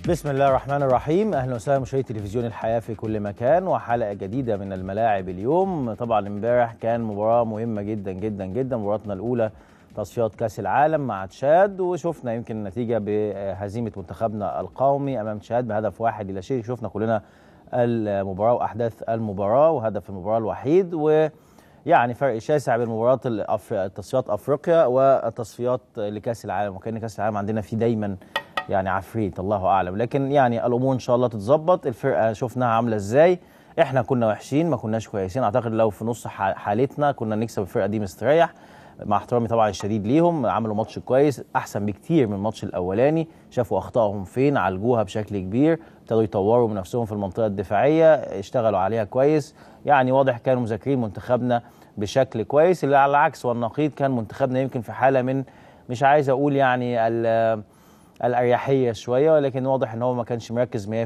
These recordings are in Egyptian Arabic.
بسم الله الرحمن الرحيم اهلا وسهلا مشاهدي تلفزيون الحياه في كل مكان وحلقه جديده من الملاعب اليوم طبعا امبارح كان مباراه مهمه جدا جدا جدا مباراتنا الاولى تصفيات كاس العالم مع تشاد وشفنا يمكن النتيجه بهزيمه منتخبنا القومي امام تشاد بهدف واحد الى شيء شفنا كلنا المباراه واحداث المباراه وهدف المباراه الوحيد و يعني فرق شاسع بين مباراه تصفيات افريقيا والتصفيات لكاس العالم وكان كاس العالم عندنا فيه دايما يعني عفريت الله اعلم لكن يعني الامور ان شاء الله تتظبط الفرقه شفناها عامله ازاي احنا كنا وحشين ما كناش كويسين اعتقد لو في نص حالتنا كنا نكسب الفرقه دي مستريح مع احترامي طبعا الشديد ليهم عملوا ماتش كويس احسن بكتير من الماتش الاولاني شافوا اخطائهم فين عالجوها بشكل كبير ابتدوا يطوروا من نفسهم في المنطقه الدفاعيه اشتغلوا عليها كويس يعني واضح كانوا مذاكرين منتخبنا بشكل كويس اللي على العكس والنقيض كان منتخبنا يمكن في حاله من مش عايز اقول يعني الاريحيه شويه ولكن واضح ان هو ما كانش مركز 100%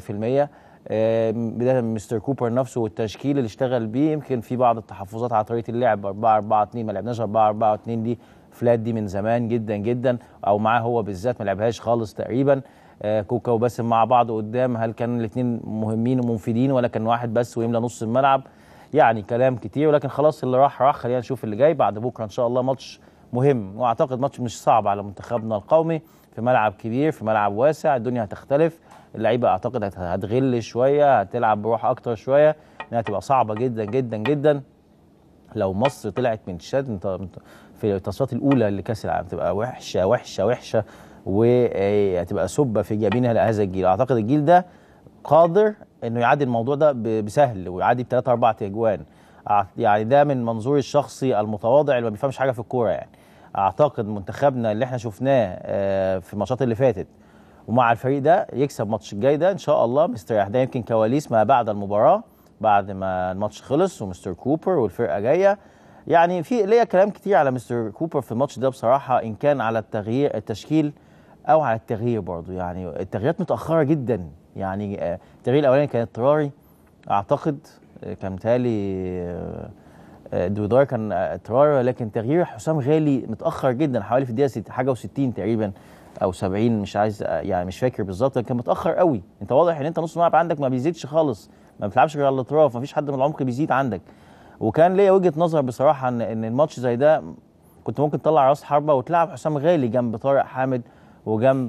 بدايه من مستر كوبر نفسه والتشكيل اللي اشتغل بيه يمكن في بعض التحفظات على طريقه اللعب 4 4 2 ما لعبناش 4 4 2 دي فلات دي من زمان جدا جدا او معاه هو بالذات ما لعبهاش خالص تقريبا كوكا وباسم مع بعض قدام هل كان الاثنين مهمين ومفيدين ولا كان واحد بس ويملى نص الملعب يعني كلام كتير ولكن خلاص اللي راح راح خلينا نشوف اللي جاي بعد بكره ان شاء الله ماتش مهم واعتقد ماتش مش صعب على منتخبنا القومي في ملعب كبير في ملعب واسع الدنيا هتختلف اللعيبه اعتقد هتغل شويه هتلعب بروح اكتر شويه انها هتبقى صعبه جدا جدا جدا لو مصر طلعت من تشاد في التصفيات الاولى لكاس العالم تبقى وحشه وحشه وحشه وهتبقى سبه في جبين هذا الجيل اعتقد الجيل ده قادر انه يعدي الموضوع ده بسهل ويعدي بثلاثة اربع اجوان يعني ده من منظوري الشخصي المتواضع اللي ما بيفهمش حاجه في الكوره يعني اعتقد منتخبنا اللي احنا شفناه في الماتشات اللي فاتت ومع الفريق ده يكسب الماتش الجاي ده ان شاء الله مستريح ده يمكن كواليس ما بعد المباراه بعد ما الماتش خلص ومستر كوبر والفرقه جايه يعني في ليا كلام كتير على مستر كوبر في الماتش ده بصراحه ان كان على التغيير التشكيل او على التغيير برضه يعني التغييرات متاخره جدا يعني التغيير الاولاني كان اضطراري اعتقد كان متهيألي دودار كان اضطراري لكن تغيير حسام غالي متاخر جدا حوالي في الدقيقه حاجه و60 تقريبا او 70 مش عايز يعني مش فاكر بالظبط لكن متاخر قوي انت واضح ان انت نص الملعب عندك ما بيزيدش خالص ما بتلعبش غير على الاطراف ما فيش حد من العمق بيزيد عندك وكان ليا وجهه نظر بصراحه ان ان الماتش زي ده كنت ممكن تطلع راس حربه وتلعب حسام غالي جنب طارق حامد وجنب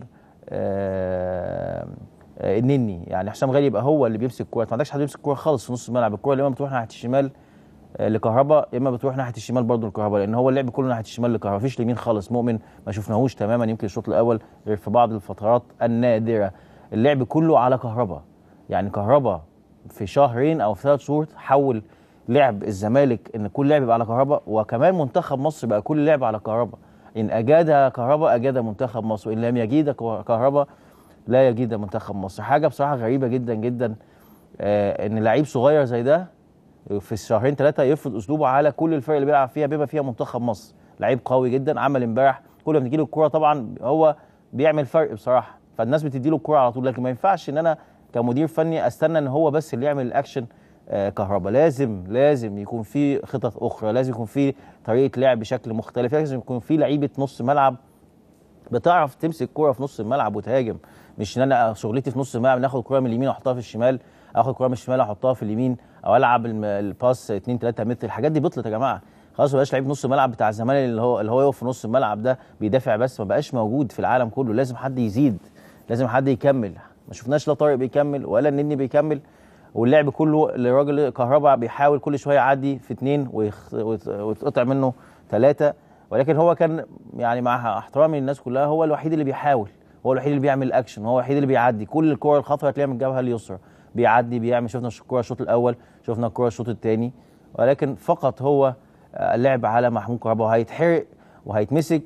آه النني يعني حسام غالي يبقى هو اللي بيمسك الكوره ما عندكش حد بيمسك الكوره خالص في نص الملعب الكوره اللي بتروح ناحيه الشمال لكهربا يا اما بتروح ناحيه الشمال برضه لكهربا لان هو اللعب كله ناحيه الشمال لكهربا مفيش اليمين خالص مؤمن ما شفناهوش تماما يمكن الشوط الاول غير في بعض الفترات النادره اللعب كله على كهربا يعني كهربا في شهرين او في ثلاث شهور حول لعب الزمالك ان كل لعب يبقى على كهربا وكمان منتخب مصر بقى كل لعب على كهربا ان اجاد كهربا اجاد منتخب مصر وان لم يجيد كهربا لا يجيد منتخب مصر حاجه بصراحه غريبه جدا جدا آه ان لعيب صغير زي ده في الشهرين ثلاثه يفرض اسلوبه على كل الفرق اللي بيلعب فيها بما فيها منتخب مصر لعيب قوي جدا عمل امبارح كل ما بتجي له الكوره طبعا هو بيعمل فرق بصراحه فالناس بتدي له الكوره على طول لكن ما ينفعش ان انا كمدير فني استنى ان هو بس اللي يعمل الاكشن آه كهرباء لازم لازم يكون في خطط اخرى لازم يكون في طريقه لعب بشكل مختلف لازم يكون في لعيبه نص ملعب بتعرف تمسك كوره في نص الملعب وتهاجم مش ان انا شغلتي في نص الملعب ناخد الكوره من اليمين واحطها في الشمال اخد الكوره من الشمال احطها في اليمين او العب الباس 2 3 متر الحاجات دي بطلت يا جماعه خلاص ما بقاش لعيب نص الملعب بتاع زمان اللي هو اللي هو يقف في نص الملعب ده بيدافع بس ما بقاش موجود في العالم كله لازم حد يزيد لازم حد يكمل ما شفناش لا طارق بيكمل ولا النني بيكمل واللعب كله لراجل كهربا بيحاول كل شويه يعدي في اثنين ويتقطع منه ثلاثه ولكن هو كان يعني مع احترامي للناس كلها هو الوحيد اللي بيحاول هو الوحيد اللي بيعمل اكشن هو الوحيد اللي بيعدي كل الكور الخطره هتلاقيها من الجبهه اليسرى بيعدي بيعمل شفنا الكوره الشوط الاول شفنا الكوره الشوط الثاني ولكن فقط هو اللعب على محمود كهربا وهيتحرق وهيتمسك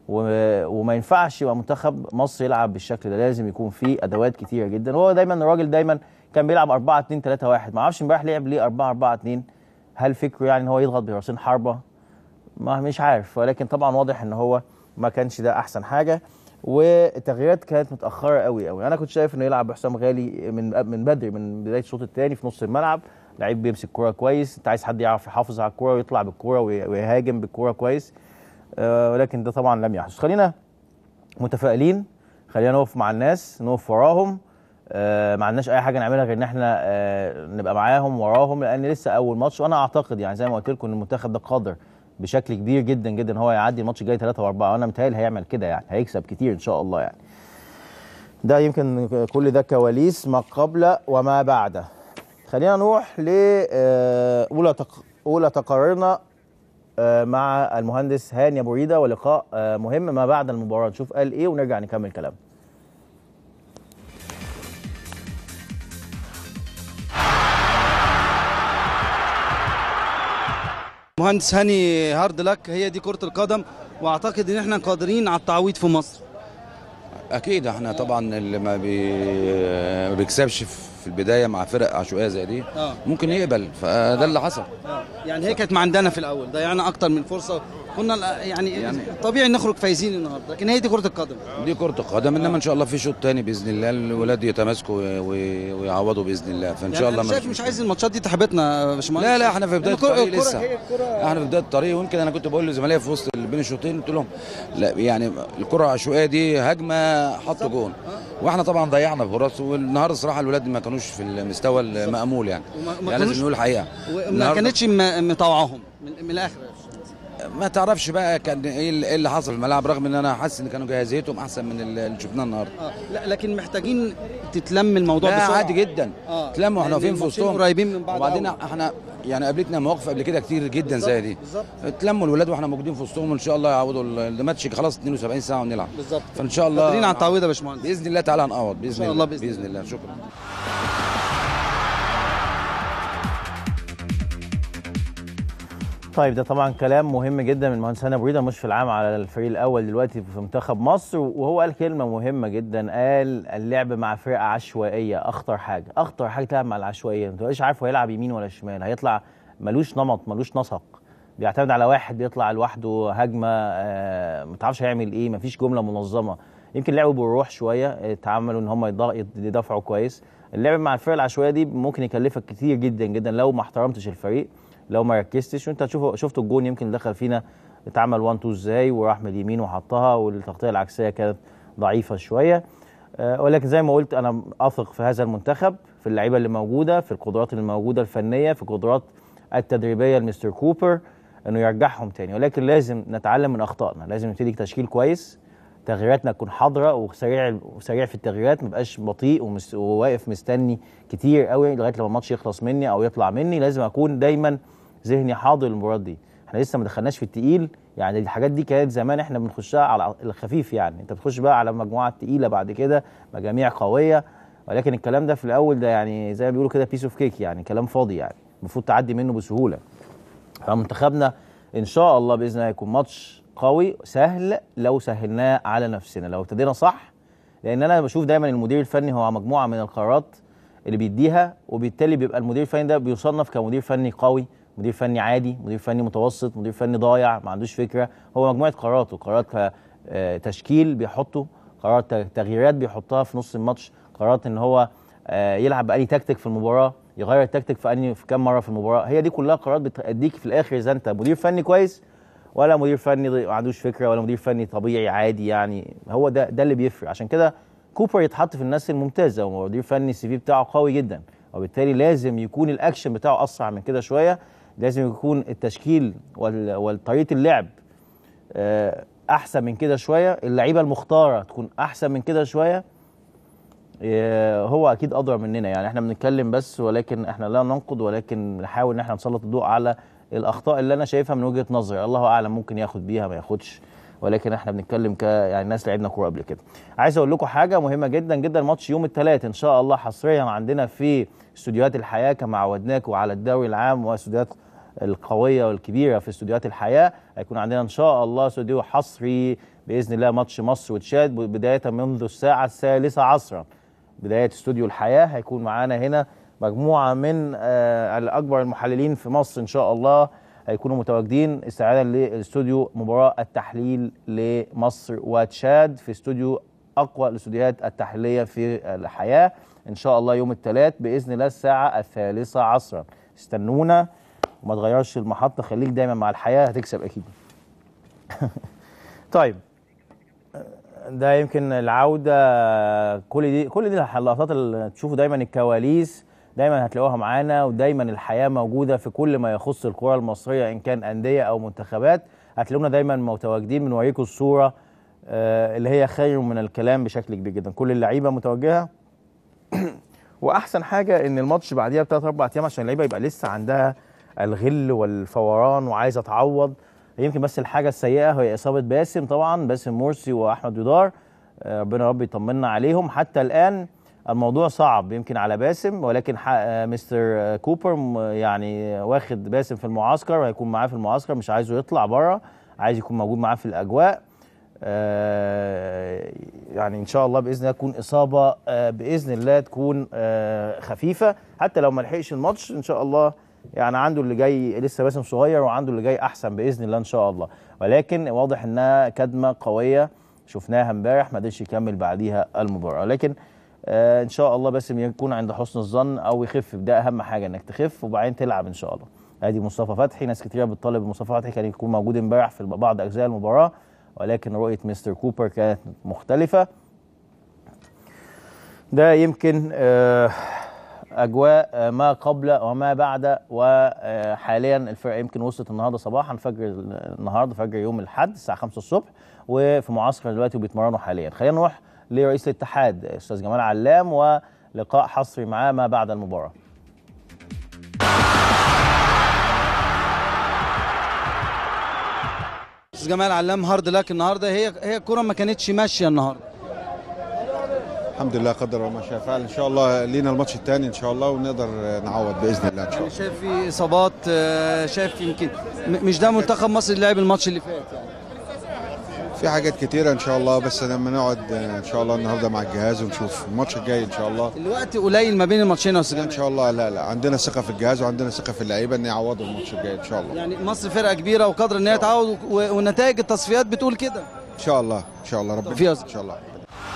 وما ينفعش يبقى منتخب مصر يلعب بالشكل ده لازم يكون فيه ادوات كتيره جدا وهو دايما الراجل دايما كان بيلعب 4 2 3 1 ما اعرفش امبارح لعب ليه 4 4 2 هل فكره يعني ان هو يضغط براسين حربه ما مش عارف ولكن طبعا واضح ان هو ما كانش ده احسن حاجه والتغييرات كانت متاخره قوي قوي انا كنت شايف انه يلعب بحسام غالي من من بدري من بدايه الشوط الثاني في نص الملعب لعيب بيمسك كوره كويس انت عايز حد يعرف يحافظ على الكوره ويطلع بالكوره ويهاجم بالكوره كويس آه ولكن ده طبعا لم يحدث خلينا متفائلين خلينا نقف مع الناس نقف وراهم آه ما عندناش اي حاجه نعملها غير ان احنا آه نبقى معاهم وراهم لان لسه اول ماتش وانا اعتقد يعني زي ما قلت لكم ان المنتخب ده قادر بشكل كبير جدا جدا ان هو يعدي الماتش الجاي 3 و4 وانا متهيألي هيعمل كده يعني هيكسب كتير ان شاء الله يعني ده يمكن كل ده كواليس ما قبل وما بعد خلينا نروح ل آه، اولى تق... اولى تقاريرنا آه، مع المهندس هاني ابو ريده ولقاء آه، مهم ما بعد المباراه نشوف قال ايه ونرجع نكمل كلام مهندس هاني هارد لك هي دي كرة القدم واعتقد ان احنا قادرين على التعويض في مصر اكيد احنا طبعا اللي ما, بي... ما بيكسبش في البدايه مع فرق عشوائيه زي دي آه. ممكن يقبل فده اللي حصل يعني هي كانت ما عندنا في الاول ضيعنا اكتر من فرصه كنا ال- يعني, يعني طبيعي نخرج فايزين النهارده لكن هي دي كرة القدم دي كره القدم انما ان شاء الله في شوط تاني باذن الله الولاد يتماسكوا وي- وي- ويعوضوا باذن الله فان شاء يعني الله أنا ما شايف مش عايز الماتشات دي تحبطنا يا باشمهندس لا لا احنا في بدايه لأن الكرة- الطريق الكرة لسه هي الكرة احنا في بدايه الطريق ويمكن انا كنت بقول لزملائي في وسط بين الشوطين قلت لهم لا يعني الكره العشوائيه دي هجمه حطوا جون واحنا طبعا ضيعنا فرص والنهارده الصراحه الولاد ما كانوش في المستوى المامول يعني وما- ما يعني كانوش- لازم نقول الحقيقه وما النهاردة- كانتش م- مطوعاهم من, من الاخر ما تعرفش بقى كان ايه اللي إيه اللي حصل في الملعب رغم ان انا حاسس ان كانوا جاهزيتهم احسن من اللي شفناه النهارده آه. لا لكن محتاجين تتلم الموضوع لا بسرعه عادي جدا آه. تلموا احنا لأن واقفين في الماتشين وسطهم قريبين من بعض وبعدين أوي. احنا يعني قابلتنا مواقف قبل كده كتير جدا زي دي بالظبط. تلموا الولاد واحنا موجودين في وسطهم وان شاء الله يعوضوا الماتش خلاص 72 ساعه ونلعب بالظبط فان شاء الله قادرين على التعويض يا باشمهندس باذن الله تعالى هنعوض باذن شاء الله الله بإذن باذن الله شكرا طيب ده طبعا كلام مهم جدا من المهندس هاني ابو ريده مشرف العام على الفريق الاول دلوقتي في منتخب مصر وهو قال كلمه مهمه جدا قال اللعب مع فرقه عشوائيه اخطر حاجه اخطر حاجه تلعب مع العشوائيه ما تبقاش عارف هو هيلعب يمين ولا شمال هيطلع ملوش نمط ملوش نسق بيعتمد على واحد بيطلع لوحده هجمه آه ما تعرفش هيعمل ايه ما فيش جمله منظمه يمكن لعبوا بالروح شويه اتعاملوا ان هم يضا- يدافعوا كويس اللعب مع الفرقه العشوائيه دي ممكن يكلفك كتير جدا جدا لو ما احترمتش الفريق لو ما ركزتش وانت تشوف شفت الجون يمكن دخل فينا اتعمل 1 2 ازاي وراح من اليمين وحطها والتغطيه العكسيه كانت ضعيفه شويه آه، ولكن زي ما قلت انا اثق في هذا المنتخب في اللعيبه اللي موجوده في القدرات اللي موجوده الفنيه في القدرات التدريبيه لمستر كوبر انه يرجعهم تاني ولكن لازم نتعلم من اخطائنا لازم نبتدي تشكيل كويس تغييراتنا تكون حاضره وسريع وسريع في التغييرات ما بقاش بطيء ومس- وواقف مستني كتير قوي لغايه لما الماتش يخلص مني او يطلع مني لازم اكون دايما ذهني حاضر للمباراه دي احنا لسه ما دخلناش في التقيل يعني الحاجات دي كانت زمان احنا بنخشها على الخفيف يعني انت بتخش بقى على مجموعه تقيله بعد كده مجاميع قويه ولكن الكلام ده في الاول ده يعني زي ما بيقولوا كده بيس اوف كيك يعني كلام فاضي يعني المفروض تعدي منه بسهوله فمنتخبنا ان شاء الله باذن الله يكون ماتش قوي سهل لو سهلناه على نفسنا لو ابتدينا صح لان انا بشوف دايما المدير الفني هو مجموعه من القرارات اللي بيديها وبالتالي بيبقى المدير الفني ده بيصنف كمدير فني قوي مدير فني عادي مدير فني متوسط مدير فني ضايع ما عندوش فكره هو مجموعه قرارات وقرارات كتشكيل بيحطه قرارات تغييرات بيحطها في نص الماتش قرارات ان هو آه، يلعب بأني تكتيك في المباراه يغير التكتيك في اني في كام مره في المباراه هي دي كلها قرارات بتأديك في الاخر اذا انت مدير فني كويس ولا مدير فني ضي- ما عندوش فكره ولا مدير فني طبيعي عادي يعني هو ده ده اللي بيفرق عشان كده كوبر يتحط في الناس الممتازه هو مدير فني السي في بتاعه قوي جدا وبالتالي لازم يكون الاكشن بتاعه اسرع من كده شويه لازم يكون التشكيل وال- وطريقه اللعب آه، احسن من كده شويه اللعيبه المختاره تكون احسن من كده شويه آه، هو اكيد ادرى مننا يعني احنا بنتكلم بس ولكن احنا لا ننقد ولكن نحاول ان احنا نسلط الضوء على الاخطاء اللي انا شايفها من وجهه نظري الله اعلم ممكن ياخد بيها ما ياخدش ولكن احنا بنتكلم ك يعني ناس لعبنا كوره قبل كده عايز اقول لكم حاجه مهمه جدا جدا ماتش يوم الثلاث ان شاء الله حصريا عندنا في استوديوهات الحياه كما عودناكم على الدوري العام واستوديوهات القويه والكبيره في استوديوهات الحياه هيكون عندنا ان شاء الله استوديو حصري باذن الله ماتش مصر وتشاد بدايه منذ الساعه الثالثه عصرا بدايه استوديو الحياه هيكون معانا هنا مجموعه من آه، الاكبر المحللين في مصر ان شاء الله هيكونوا متواجدين استعادا لاستوديو مباراه التحليل لمصر وتشاد في استوديو اقوى الاستوديوهات التحليليه في الحياه ان شاء الله يوم الثلاث باذن الله الساعه الثالثه عصرا استنونا وما تغيرش المحطه خليك دايما مع الحياه هتكسب اكيد طيب ده يمكن العوده كل دي كل دي اللقطات اللي تشوفوا دايما الكواليس دايما هتلاقوها معانا ودايما الحياه موجوده في كل ما يخص الكره المصريه ان كان انديه او منتخبات هتلاقونا دايما متواجدين بنوريكم الصوره آه، اللي هي خير من الكلام بشكل كبير جدا كل اللعيبه متوجهه واحسن حاجه ان الماتش بعديها بثلاث اربع ايام عشان اللعيبه يبقى لسه عندها الغل والفوران وعايزه تعوض يمكن بس الحاجه السيئه هي اصابه باسم طبعا باسم مرسي واحمد دودار آه، ربنا رب يطمنا عليهم حتى الان الموضوع صعب يمكن على باسم ولكن ح- آه، مستر آه، كوبر م- يعني واخد باسم في المعسكر وهيكون معاه في المعسكر مش عايزه يطلع بره عايز يكون موجود معاه في الاجواء آه، يعني ان شاء الله باذن الله تكون اصابه آه، باذن الله تكون آه، خفيفه حتى لو ما لحقش الماتش ان شاء الله يعني عنده اللي جاي لسه باسم صغير وعنده اللي جاي احسن باذن الله ان شاء الله ولكن واضح انها كدمه قويه شفناها امبارح ما قدرش يكمل بعديها المباراه لكن آه ان شاء الله باسم يكون عند حسن الظن او يخف ده اهم حاجه انك تخف وبعدين تلعب ان شاء الله ادي مصطفى فتحي ناس كتير بتطالب مصطفى فتحي كان يكون موجود امبارح في بعض اجزاء المباراه ولكن رؤيه مستر كوبر كانت مختلفه ده يمكن آه، اجواء آه، ما قبل وما بعد وحاليا الفرقه يمكن وصلت النهارده صباحا فجر النهارده فجر يوم الاحد الساعه 5 الصبح وفي معسكر دلوقتي وبيتمرنوا حاليا خلينا نروح لرئيس الاتحاد استاذ جمال علام ولقاء حصري معاه ما بعد المباراه استاذ جمال علام هارد لك النهارده هي هي الكره ما كانتش ماشيه النهارده الحمد لله قدر وما شاء فعل ان شاء الله لينا الماتش الثاني ان شاء الله ونقدر نعوض باذن الله ان شاء يعني الله شايف في اصابات آه، شايف يمكن م- مش ده منتخب مصر اللي لعب الماتش اللي فات يعني في حاجات كتيره ان شاء الله بس لما نقعد ان شاء الله النهارده مع الجهاز ونشوف الماتش الجاي ان شاء الله الوقت قليل ما بين الماتشين يا استاذ ان جمال شاء الله لا لا عندنا ثقه في الجهاز وعندنا ثقه في اللعيبه ان يعوضوا الماتش الجاي ان شاء الله يعني مصر فرقه كبيره وقادره ان هي تعوض و- ونتائج التصفيات بتقول كده ان شاء الله ان شاء الله ربنا توفيق يا أستاذ. ان شاء الله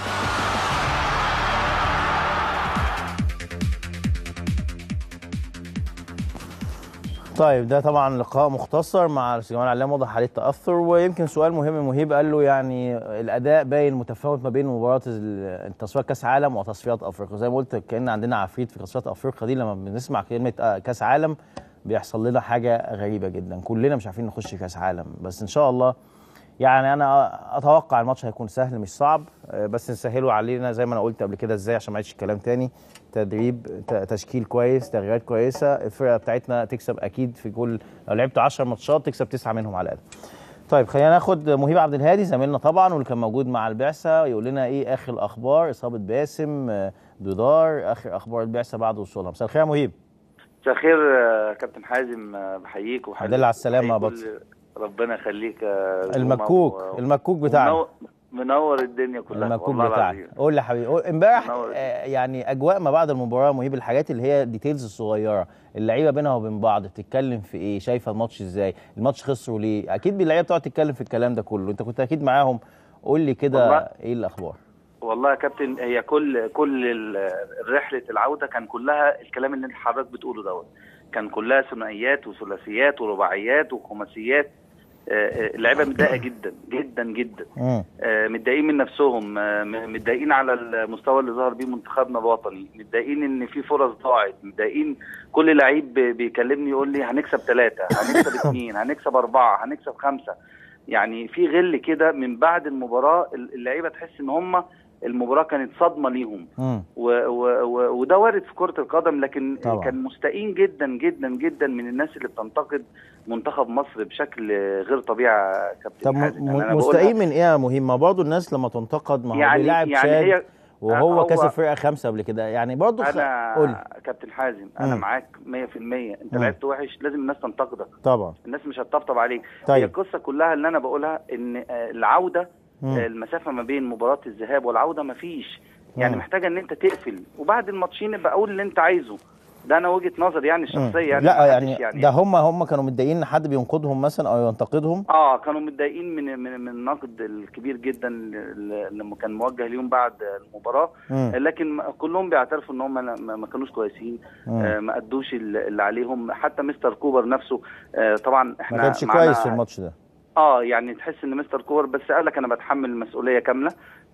طيب ده طبعا لقاء مختصر مع الاستاذ جمال علام واضح عليه التاثر ويمكن سؤال مهم مهيب قال له يعني الاداء باين متفاوت ما بين مباراه ال- تصفيات كاس عالم وتصفيات افريقيا زي ما قلت كان عندنا عفريت في تصفيات افريقيا دي لما بنسمع كلمه آه، كاس عالم بيحصل لنا حاجه غريبه جدا كلنا مش عارفين نخش كاس عالم بس ان شاء الله يعني انا اتوقع الماتش هيكون سهل مش صعب آه، بس نسهله علينا زي ما انا قلت قبل كده ازاي عشان ما اعيدش الكلام تاني تدريب ت- تشكيل كويس تغييرات كويسه الفرقه بتاعتنا تكسب اكيد في كل لو لعبت 10 ماتشات تكسب تسعه منهم على الاقل طيب خلينا ناخد مهيب عبد الهادي زميلنا طبعا واللي كان موجود مع البعثه يقول لنا ايه اخر الاخبار اصابه باسم آه، دودار اخر اخبار البعثه بعد وصولها مساء الخير يا مهيب مساء الخير آه، كابتن حازم آه، بحييك وحيي الحمد لله على السلامة يا بحيي بطل. كل- ربنا يخليك يا زوما المكوك و- المكوك بتاعنا ومنور- منور الدنيا كلها المكوك والله بتاعك العظيم. قول لي يا حبيبي قول- امبارح منور. آه، يعني اجواء ما بعد المباراه مهيب الحاجات اللي هي الديتيلز الصغيره اللعيبه بينها وبين بعض بتتكلم في ايه شايفه الماتش ازاي الماتش خسروا ليه اكيد اللعيبه بتقعد تتكلم في الكلام ده كله انت كنت اكيد معاهم قول لي كده والله. ايه الاخبار والله يا كابتن هي كل كل ال- رحله العوده كان كلها الكلام اللي حضرتك بتقوله دوت كان كلها ثنائيات وثلاثيات ورباعيات وخماسيات آه، آه، اللعيبه متضايقه جدا جدا جدا امم آه، متضايقين من نفسهم آه، م- متضايقين على المستوى اللي ظهر بيه منتخبنا الوطني متضايقين ان في فرص ضاعت متضايقين كل لعيب ب- بيكلمني يقول لي هنكسب ثلاثة هنكسب اثنين هنكسب أربعة هنكسب خمسة يعني في غل كده من بعد المباراة اللعيبة تحس ان هم المباراة كانت صدمة ليهم امم و و و وده وارد في كرة القدم لكن طبعا. كان مستائين جدا جدا جدا من الناس اللي بتنتقد منتخب مصر بشكل غير طبيعي يا كابتن طب م- حازم. يعني م- أنا مستقيم بقولها- من ايه يا مهيب ما برضه الناس لما تنتقد ما هو يعني بيلاعب يعني شاد هي وهو هو- كسب فرقه خمسه قبل كده يعني برضه خ... قول انا كابتن حازم انا مم. معاك 100% انت مم. لعبت وحش لازم الناس تنتقدك طبعا الناس مش هتطبطب عليك هي طيب القصه كلها اللي انا بقولها ان آه، العوده مم. آه، المسافه ما بين مباراه الذهاب والعوده ما فيش يعني مم. محتاجه ان انت تقفل وبعد الماتشين يبقى قول اللي انت عايزه ده انا وجهه نظري يعني مم. الشخصيه يعني لا ما يعني, حدش ده هم هم كانوا متضايقين ان حد بينقدهم مثلا او ينتقدهم اه كانوا متضايقين من من من النقد الكبير جدا اللي اللي كان موجه ليهم بعد المباراه مم. لكن ما- كلهم بيعترفوا ان هم ما ما كانوش كويسين مم. آه ما ادوش اللي عليهم حتى مستر كوبر نفسه آه طبعا احنا ما كانش معانا- كويس في الماتش ده اه يعني تحس ان مستر كوبر بس قال لك انا بتحمل المسؤوليه كامله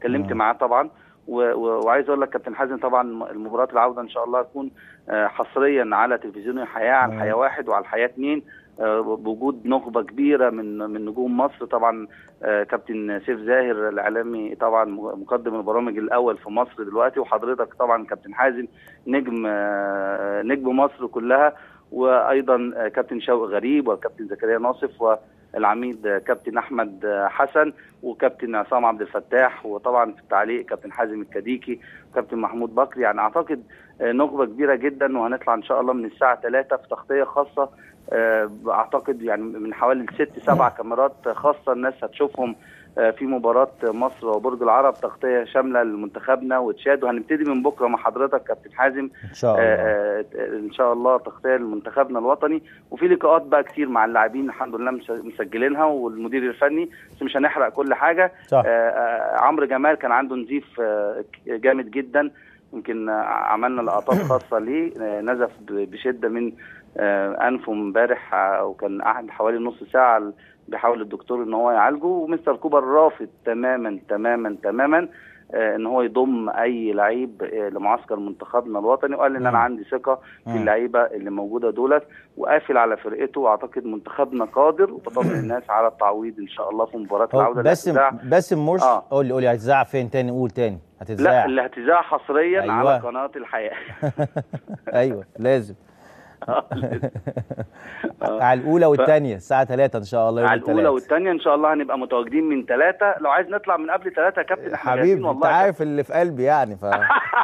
اتكلمت مم. معاه طبعا و- و- وعايز اقول لك كابتن حازم طبعا المباراه العوده ان شاء الله هتكون آه، حصريا على تلفزيون الحياه على مم. الحياه واحد وعلى الحياه اثنين آه، بوجود نخبه كبيره من من نجوم مصر طبعا آه، كابتن سيف زاهر الاعلامي طبعا مقدم البرامج الاول في مصر دلوقتي وحضرتك طبعا كابتن حازم نجم آه، نجم مصر كلها وايضا آه، كابتن شوقي غريب والكابتن زكريا ناصف والعميد آه، كابتن احمد آه، حسن وكابتن عصام عبد الفتاح وطبعا في التعليق كابتن حازم الكديكي وكابتن محمود بكري يعني اعتقد آه، نخبه كبيره جدا وهنطلع ان شاء الله من الساعه 3 في تغطيه خاصه آه، اعتقد يعني من حوالي ست سبع كاميرات خاصه الناس هتشوفهم آه، في مباراه مصر وبرج العرب تغطيه شامله لمنتخبنا وتشاد وهنبتدي من بكره مع حضرتك كابتن حازم ان شاء الله آه، آه، ان شاء الله تغطيه لمنتخبنا الوطني وفي لقاءات بقى كتير مع اللاعبين الحمد لله مس- مسجلينها والمدير الفني بس مش هنحرق كل حاجه صح آه، آه، عمرو جمال كان عنده نزيف آه، جامد جدا يمكن آه، عملنا لقطات خاصه ليه آه، نزف ب- بشده من آه، انفه امبارح آه، وكان قعد حوالي نص ساعه بيحاول الدكتور ان هو يعالجه ومستر كوبر رافض تماما تماما تماما آه، ان هو يضم اي لعيب آه، لمعسكر منتخبنا الوطني وقال ان مم. انا عندي ثقه في مم. اللعيبه اللي موجوده دولت وقافل على فرقته واعتقد منتخبنا قادر وتطمن الناس على التعويض ان شاء الله في مباراه هو العوده اللي باسم هتتذاع باسم مرسي آه. قول لي قول لي هتذاع فين تاني قول تاني لا هتتذاع اللي هتذاع حصريا أيوة. على قناه الحياه ايوه لازم على الاولى والثانيه الساعه 3 ان شاء الله يوم على الاولى الثلاث والثانيه ان شاء الله هنبقى متواجدين من ثلاثه لو عايز نطلع من قبل ثلاثه يا كابتن احنا جاهزين حبيبي انت والله يا عارف اللي في قلبي يعني ف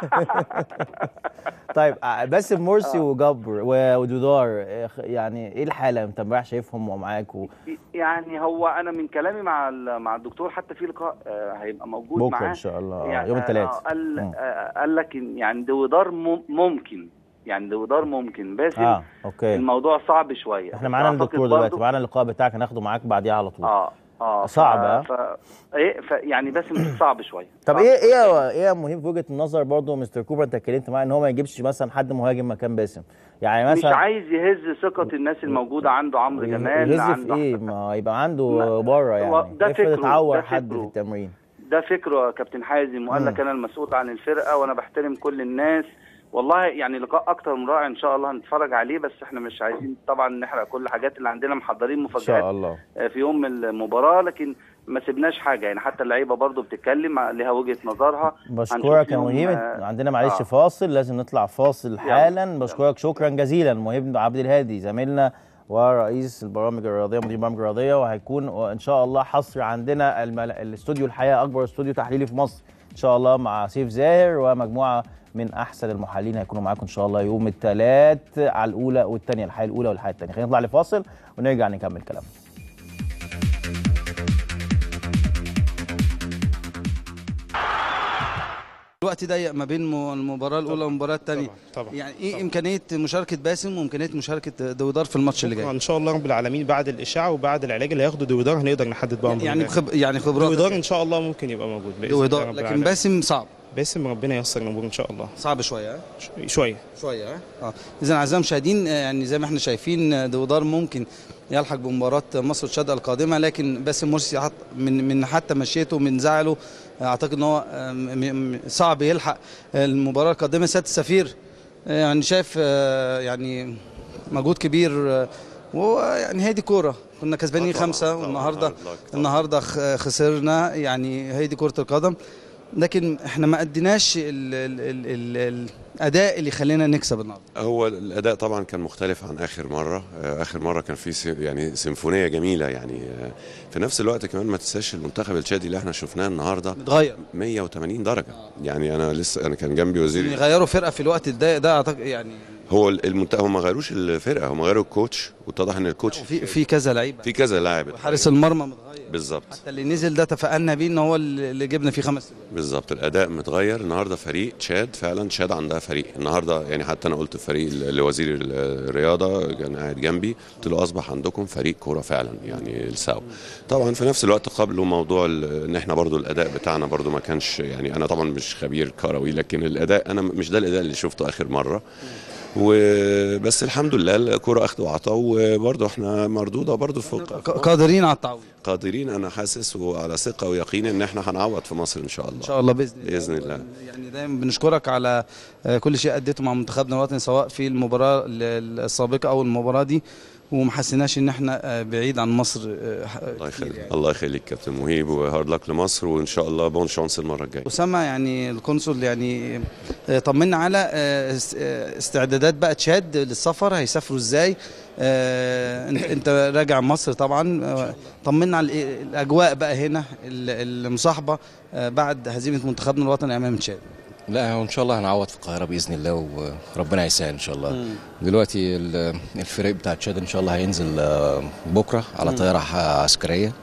طيب ع- باسم مرسي وجبر و- ودودار إيه خ- يعني ايه الحاله انت امبارح شايفهم ومعاك و... يعني هو انا من كلامي مع ال- مع الدكتور حتى في لقاء آه، هيبقى موجود بكره معاه ان شاء الله يعني يوم آه، الثلاث قال مم. آه، قال لك إن يعني دويدار مم- ممكن يعني دويدار ممكن باسم اه اوكي الموضوع صعب شويه احنا معانا أعتقد الدكتور دلوقتي برضو- معانا اللقاء بتاعك هناخده معاك بعديها على طول اه اه صعب، ها؟ ف... ف... ايه ف... يعني باسم صعب شويه طب صعب ايه شوية. ايه ايه مهم في وجهه النظر برضه مستر كوبر انت اتكلمت معاه ان هو ما يجيبش مثلا حد مهاجم مكان باسم يعني مش مثلا عايز يهز ثقه الناس الموجوده عنده عمرو جمال يهز في عنده ايه ما يبقى عنده ما- بره هو يعني ده افرض فكره، اتعور ده حد في فكره. التمرين ده فكره يا كابتن حازم وقال مم. لك انا المسؤول عن الفرقه وانا بحترم كل الناس والله يعني لقاء اكتر من رائع ان شاء الله هنتفرج عليه بس احنا مش عايزين طبعا نحرق كل الحاجات اللي عندنا محضرين ان مفاجآت شاء الله آه، في يوم المباراه لكن ما سيبناش حاجه يعني حتى اللعيبه برضو بتتكلم لها وجهه نظرها بشكرك هنشوف يا يوم، مهيب آه، عندنا معلش آه. فاصل لازم نطلع فاصل حالا بشكرك شكرا جزيلا مهيب عبد الهادي زميلنا ورئيس البرامج الرياضيه مدير البرامج الرياضيه وهيكون ان شاء الله حصر عندنا المل... الاستوديو الحياه اكبر استوديو تحليلي في مصر ان شاء الله مع سيف زاهر ومجموعه من احسن المحللين هيكونوا معاكم ان شاء الله يوم الثلاث على الاولى والثانيه الحياه الاولى والحياه الثانيه خلينا نطلع لفاصل ونرجع نكمل كلامنا الوقت ضيق ما بين م- المباراه الاولى والمباراه الثانيه طبعا طبعا يعني ايه طبعا. امكانيه مشاركه باسم وامكانيه مشاركه دويدار في الماتش اللي بكرة جاي ان شاء الله رب العالمين بعد الاشعه وبعد العلاج اللي هياخده دويدار هنقدر نحدد بقى يعني مباراة. بخب... يعني خبرات دويدار ان شاء الله ممكن يبقى موجود بإذن الله دويدار رب لكن العالمين. باسم صعب باسم ربنا ييسر الامور ان شاء الله صعب شويه ها؟ ش- شويه شويه ها؟ اه اذا اعزائي المشاهدين آه، يعني زي ما احنا شايفين آه، دويدار ممكن يلحق بمباراه مصر وتشاد القادمه لكن باسم مرسي حط من من حتى مشيته من زعله آه، اعتقد ان هو آه، م- م- صعب يلحق المباراه القادمه سياده السفير آه، يعني شايف آه، يعني مجهود كبير آه، ويعني هي دي كوره كنا كسبانين خمسه والنهارده النهارده خ- خسرنا يعني هي دي كره القدم لكن احنا ما اديناش ال ال ال ال الاداء اللي يخلينا نكسب النهارده هو الاداء طبعا كان مختلف عن اخر مره آه، اخر مره كان في سي- يعني سيمفونيه جميله يعني آه، في نفس الوقت كمان ما تنساش المنتخب التشادي اللي احنا شفناه النهارده متغير 180 درجه يعني انا لسه انا كان جنبي وزير يغيروا فرقه في الوقت الضيق ده اعتقد يعني هو المنتخب هم ما غيروش الفرقه هم غيروا الكوتش واتضح ان الكوتش في في كذا لعيبه في كذا لاعب حارس المرمى متغير بالظبط حتى اللي نزل ده تفائلنا بيه ان هو اللي جبنا فيه خمس أجوال. بالظبط الاداء متغير النهارده فريق تشاد فعلا تشاد عندها فريق النهارده يعني حتى انا قلت فريق ل- لوزير الرياضه كان قاعد جنبي قلت له اصبح عندكم فريق كوره فعلا يعني الساو طبعا في نفس الوقت قبله موضوع ال- ان احنا برضو الاداء بتاعنا برضو ما كانش يعني انا طبعا مش خبير كروي لكن الاداء انا مش ده الاداء اللي شفته اخر مره وبس الحمد لله الكره اخد وعطاء وبرضه احنا مردوده برضه فوق ق- قادرين على التعويض قادرين انا حاسس وعلى ثقه ويقين ان احنا هنعوض في مصر ان شاء الله ان شاء الله باذن الله باذن الله يعني دايما بنشكرك على آه، كل شيء اديته مع منتخبنا الوطني سواء في المباراه ال- السابقه او المباراه دي وما حسيناش ان احنا آه، بعيد عن مصر آه، ح- الله كتير يخليك يعني. الله يخليك كابتن مهيب وهارد لك لمصر وان شاء الله بون شانس المره الجايه اسامه يعني القنصل يعني آه، طمنا على آه، است- آه، استعدادات بقى تشاد للسفر هيسافروا ازاي آه، انت انت راجع مصر طبعا آه، طمنا على الإيه- الاجواء بقى هنا ال- المصاحبه آه، بعد هزيمه منتخبنا الوطني امام تشاد لا وان شاء الله هنعوض في القاهره باذن الله وربنا يسهل ان شاء الله دلوقتي ال- الفريق بتاع تشاد ان شاء الله هينزل آه، بكره على طياره ح- عسكريه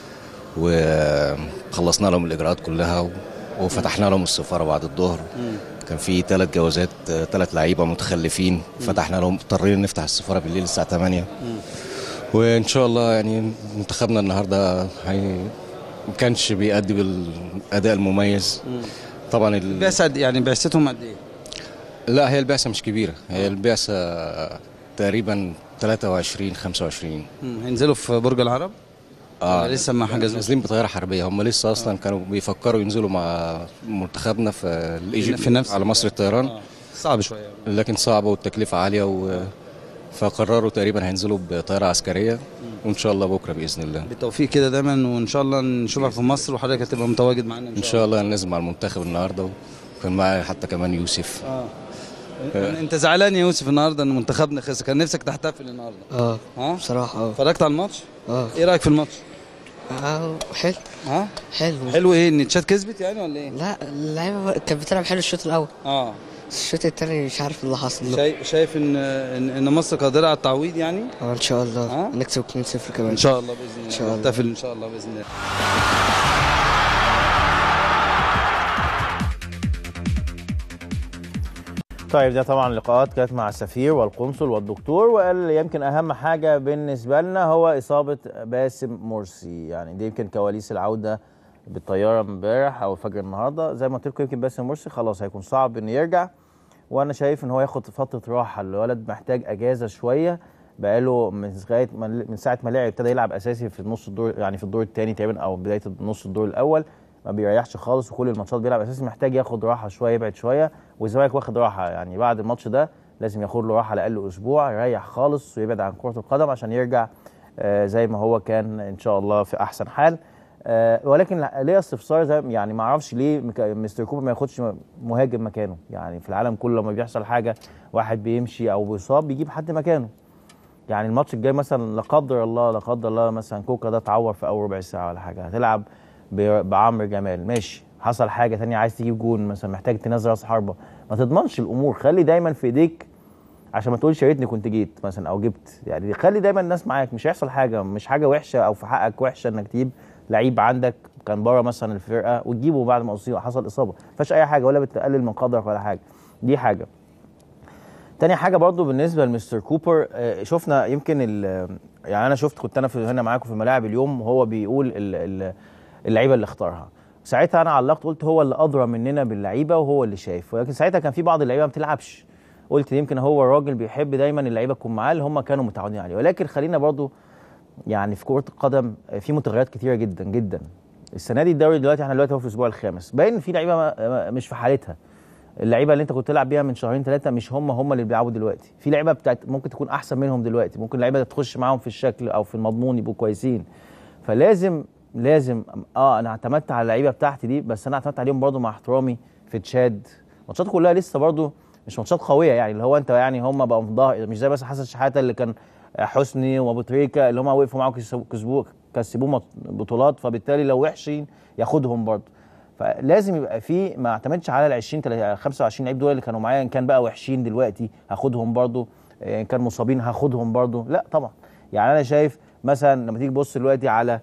وخلصنا لهم الاجراءات كلها و- وفتحنا لهم السفاره بعد الظهر كان في ثلاث جوازات ثلاث لعيبه متخلفين فتحنا لهم اضطرينا نفتح السفاره بالليل الساعه 8 وان شاء الله يعني منتخبنا النهارده هي ما كانش بيأدي بالاداء المميز طبعا ال... بعثه يعني بعثتهم قد ايه؟ لا هي البعثة مش كبيرة هي البعثة تقريبا 23 25 مم، هينزلوا في برج العرب ولا لسه ما حجزوش نازلين بطيارة حربية هم لسه أصلا كانوا بيفكروا ينزلوا مع منتخبنا في الإيجيبت في نفس على مصر الطيران آه، صعب شويه لكن صعبة والتكلفة عالية و... فقرروا تقريبا هينزلوا بطيارة عسكرية وإن شاء الله بكرة بإذن الله بالتوفيق كده دايما وان شاء الله نشوفك في مصر وحضرتك هتبقى متواجد معانا إن شاء الله هننزل مع المنتخب النهاردة وكان معايا حتى كمان يوسف اه انت زعلان يا يوسف النهارده ان منتخبنا خسر كان نفسك تحتفل النهارده اه ها بصراحة اه اتفرجت على الماتش اه ايه رايك في الماتش آه، حلو ها حلو حلو ايه ان تشاد كسبت يعني ولا ايه لا اللعيبة كانت بتلعب حلو الشوط الأول اه الشوط التاني مش عارف اللي حصل له شايف شايف ان ان, إن مصر قادره على التعويض يعني اه ان شاء الله آه؟ نكسب 2-0 كمان ان شاء الله باذن الله إن شاء الله. نحتفل ان شاء الله باذن الله طيب ده طبعا لقاءات كانت مع السفير والقنصل والدكتور وقال يمكن اهم حاجه بالنسبه لنا هو اصابه باسم مرسي يعني دي يمكن كواليس العوده بالطياره امبارح او فجر النهارده زي ما قلت لكم يمكن باسم مرسي خلاص هيكون صعب انه يرجع وانا شايف ان هو ياخد فتره راحه الولد محتاج اجازه شويه بقاله من لغايه ما- من ساعه ما لعب ابتدى يلعب اساسي في النص الدور يعني في الدور الثاني تقريبا او بدايه نص الدور الاول ما بيريحش خالص وكل الماتشات بيلعب اساسي محتاج ياخد راحه شويه يبعد شويه والزمالك واخد راحه يعني بعد الماتش ده لازم ياخد له راحه على الاقل اسبوع يريح خالص ويبعد عن كره القدم عشان يرجع آه، زي ما هو كان ان شاء الله في احسن حال آه، ولكن ليا استفسار زي يعني ما اعرفش ليه مك- مستر كوبر ما ياخدش مهاجم مكانه يعني في العالم كله لما بيحصل حاجه واحد بيمشي او بيصاب بيجيب حد مكانه يعني الماتش الجاي مثلا لا قدر الله لا قدر الله مثلا كوكا ده اتعور في اول ربع ساعه ولا حاجه هتلعب ب- بعمرو جمال ماشي حصل حاجه تانية عايز تجيب جون مثلا محتاج تنزل راس حربه ما تضمنش الامور خلي دايما في ايديك عشان ما تقولش يا ريتني كنت جيت مثلا او جبت يعني خلي دايما الناس معاك مش هيحصل حاجه مش حاجه وحشه او في حقك وحشه انك تجيب لعيب عندك كان بره مثلا الفرقه وتجيبه بعد ما أصيب- حصل اصابه ما فيهاش اي حاجه ولا بتقلل من قدرك ولا حاجه دي حاجه تاني حاجه برضو بالنسبه لمستر كوبر آه، شفنا يمكن ال- يعني انا شفت كنت انا في هنا معاكم في الملاعب اليوم وهو بيقول ال- ال- اللعيبه اللي اختارها ساعتها انا علقت قلت هو اللي ادرى مننا باللعيبه وهو اللي شايف ولكن ساعتها كان في بعض اللعيبه ما بتلعبش قلت يمكن هو الراجل بيحب دايما اللعيبه تكون معاه اللي هم كانوا متعودين عليه ولكن خلينا برضو يعني في كره القدم آه، في متغيرات كتيره جدا جدا السنه دي الدوري دلوقتي احنا دلوقتي هو في الاسبوع الخامس باين إن في لعيبه ما- ما- مش في حالتها اللعيبه اللي انت كنت تلعب بيها من شهرين ثلاثه مش هم هم اللي بيلعبوا دلوقتي في لعيبه بتاعت ممكن تكون احسن منهم دلوقتي ممكن لعيبه تخش معاهم في الشكل او في المضمون يبقوا كويسين فلازم لازم اه انا اعتمدت على اللعيبه بتاعتي دي بس انا اعتمدت عليهم برضو مع احترامي في تشاد ماتشات كلها لسه برضو مش ماتشات قويه يعني اللي هو انت يعني هم بقوا في ظهر مش زي بس حسن شحاته اللي كان حسني وابو تريكه اللي هم وقفوا معاه كسبوا كسبوا كسبوه مط- بطولات فبالتالي لو وحشين ياخدهم برضو فلازم يبقى في ما اعتمدش على ال 20 تلاتة- 25 لعيب دول اللي كانوا معايا ان كان بقى وحشين دلوقتي هاخدهم برضو ان كان مصابين هاخدهم برضو لا طبعا يعني انا شايف مثلا لما تيجي تبص دلوقتي على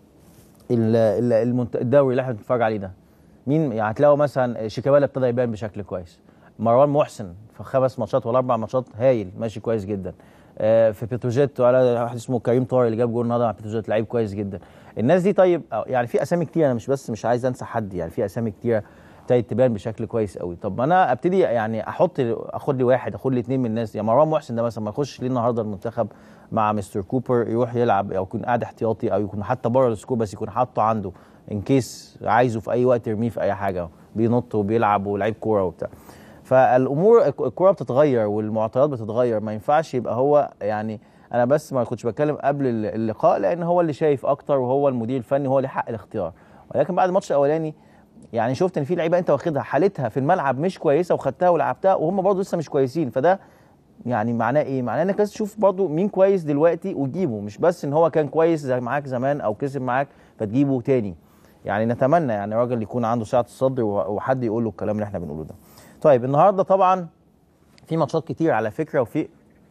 ال- ال- المنت- الدوري اللي احنا بنتفرج عليه ده مين يعني هتلاقوا مثلا شيكابالا ابتدى يبان بشكل كويس مروان محسن في خمس ماتشات ولا اربع ماتشات هايل ماشي كويس جدا آه، في بتروجيت على واحد اسمه كريم طارق اللي جاب جول النهارده مع بتروجيت لعيب كويس جدا الناس دي طيب آه، يعني في اسامي كتير انا مش بس مش عايز انسى حد يعني في اسامي كتير ابتدت تبان بشكل كويس قوي طب ما انا ابتدي يعني احط اخد لي واحد اخد لي اثنين من الناس يعني مروان محسن ده مثلا ما يخش ليه النهارده المنتخب مع مستر كوبر يروح يلعب او يكون قاعد احتياطي او يكون حتى بره السكور بس يكون حاطه عنده ان كيس عايزه في اي وقت يرميه في اي حاجه بينط وبيلعب ولعيب كوره وبتاع فالامور الكوره بتتغير والمعطيات بتتغير ما ينفعش يبقى هو يعني انا بس ما كنتش بتكلم قبل اللقاء لان هو اللي شايف اكتر وهو المدير الفني هو اللي حق الاختيار ولكن بعد الماتش الاولاني يعني شفت ان في لعيبه انت واخدها حالتها في الملعب مش كويسه وخدتها ولعبتها وهم برضه لسه مش كويسين فده يعني معناه ايه؟ معناه انك لازم تشوف برضه مين كويس دلوقتي وتجيبه مش بس ان هو كان كويس زي معاك زمان او كسب معاك فتجيبه تاني يعني نتمنى يعني راجل يكون عنده سعه الصدر وحد يقول له الكلام اللي احنا بنقوله ده. طيب النهارده طبعا في ماتشات كتير على فكره وفي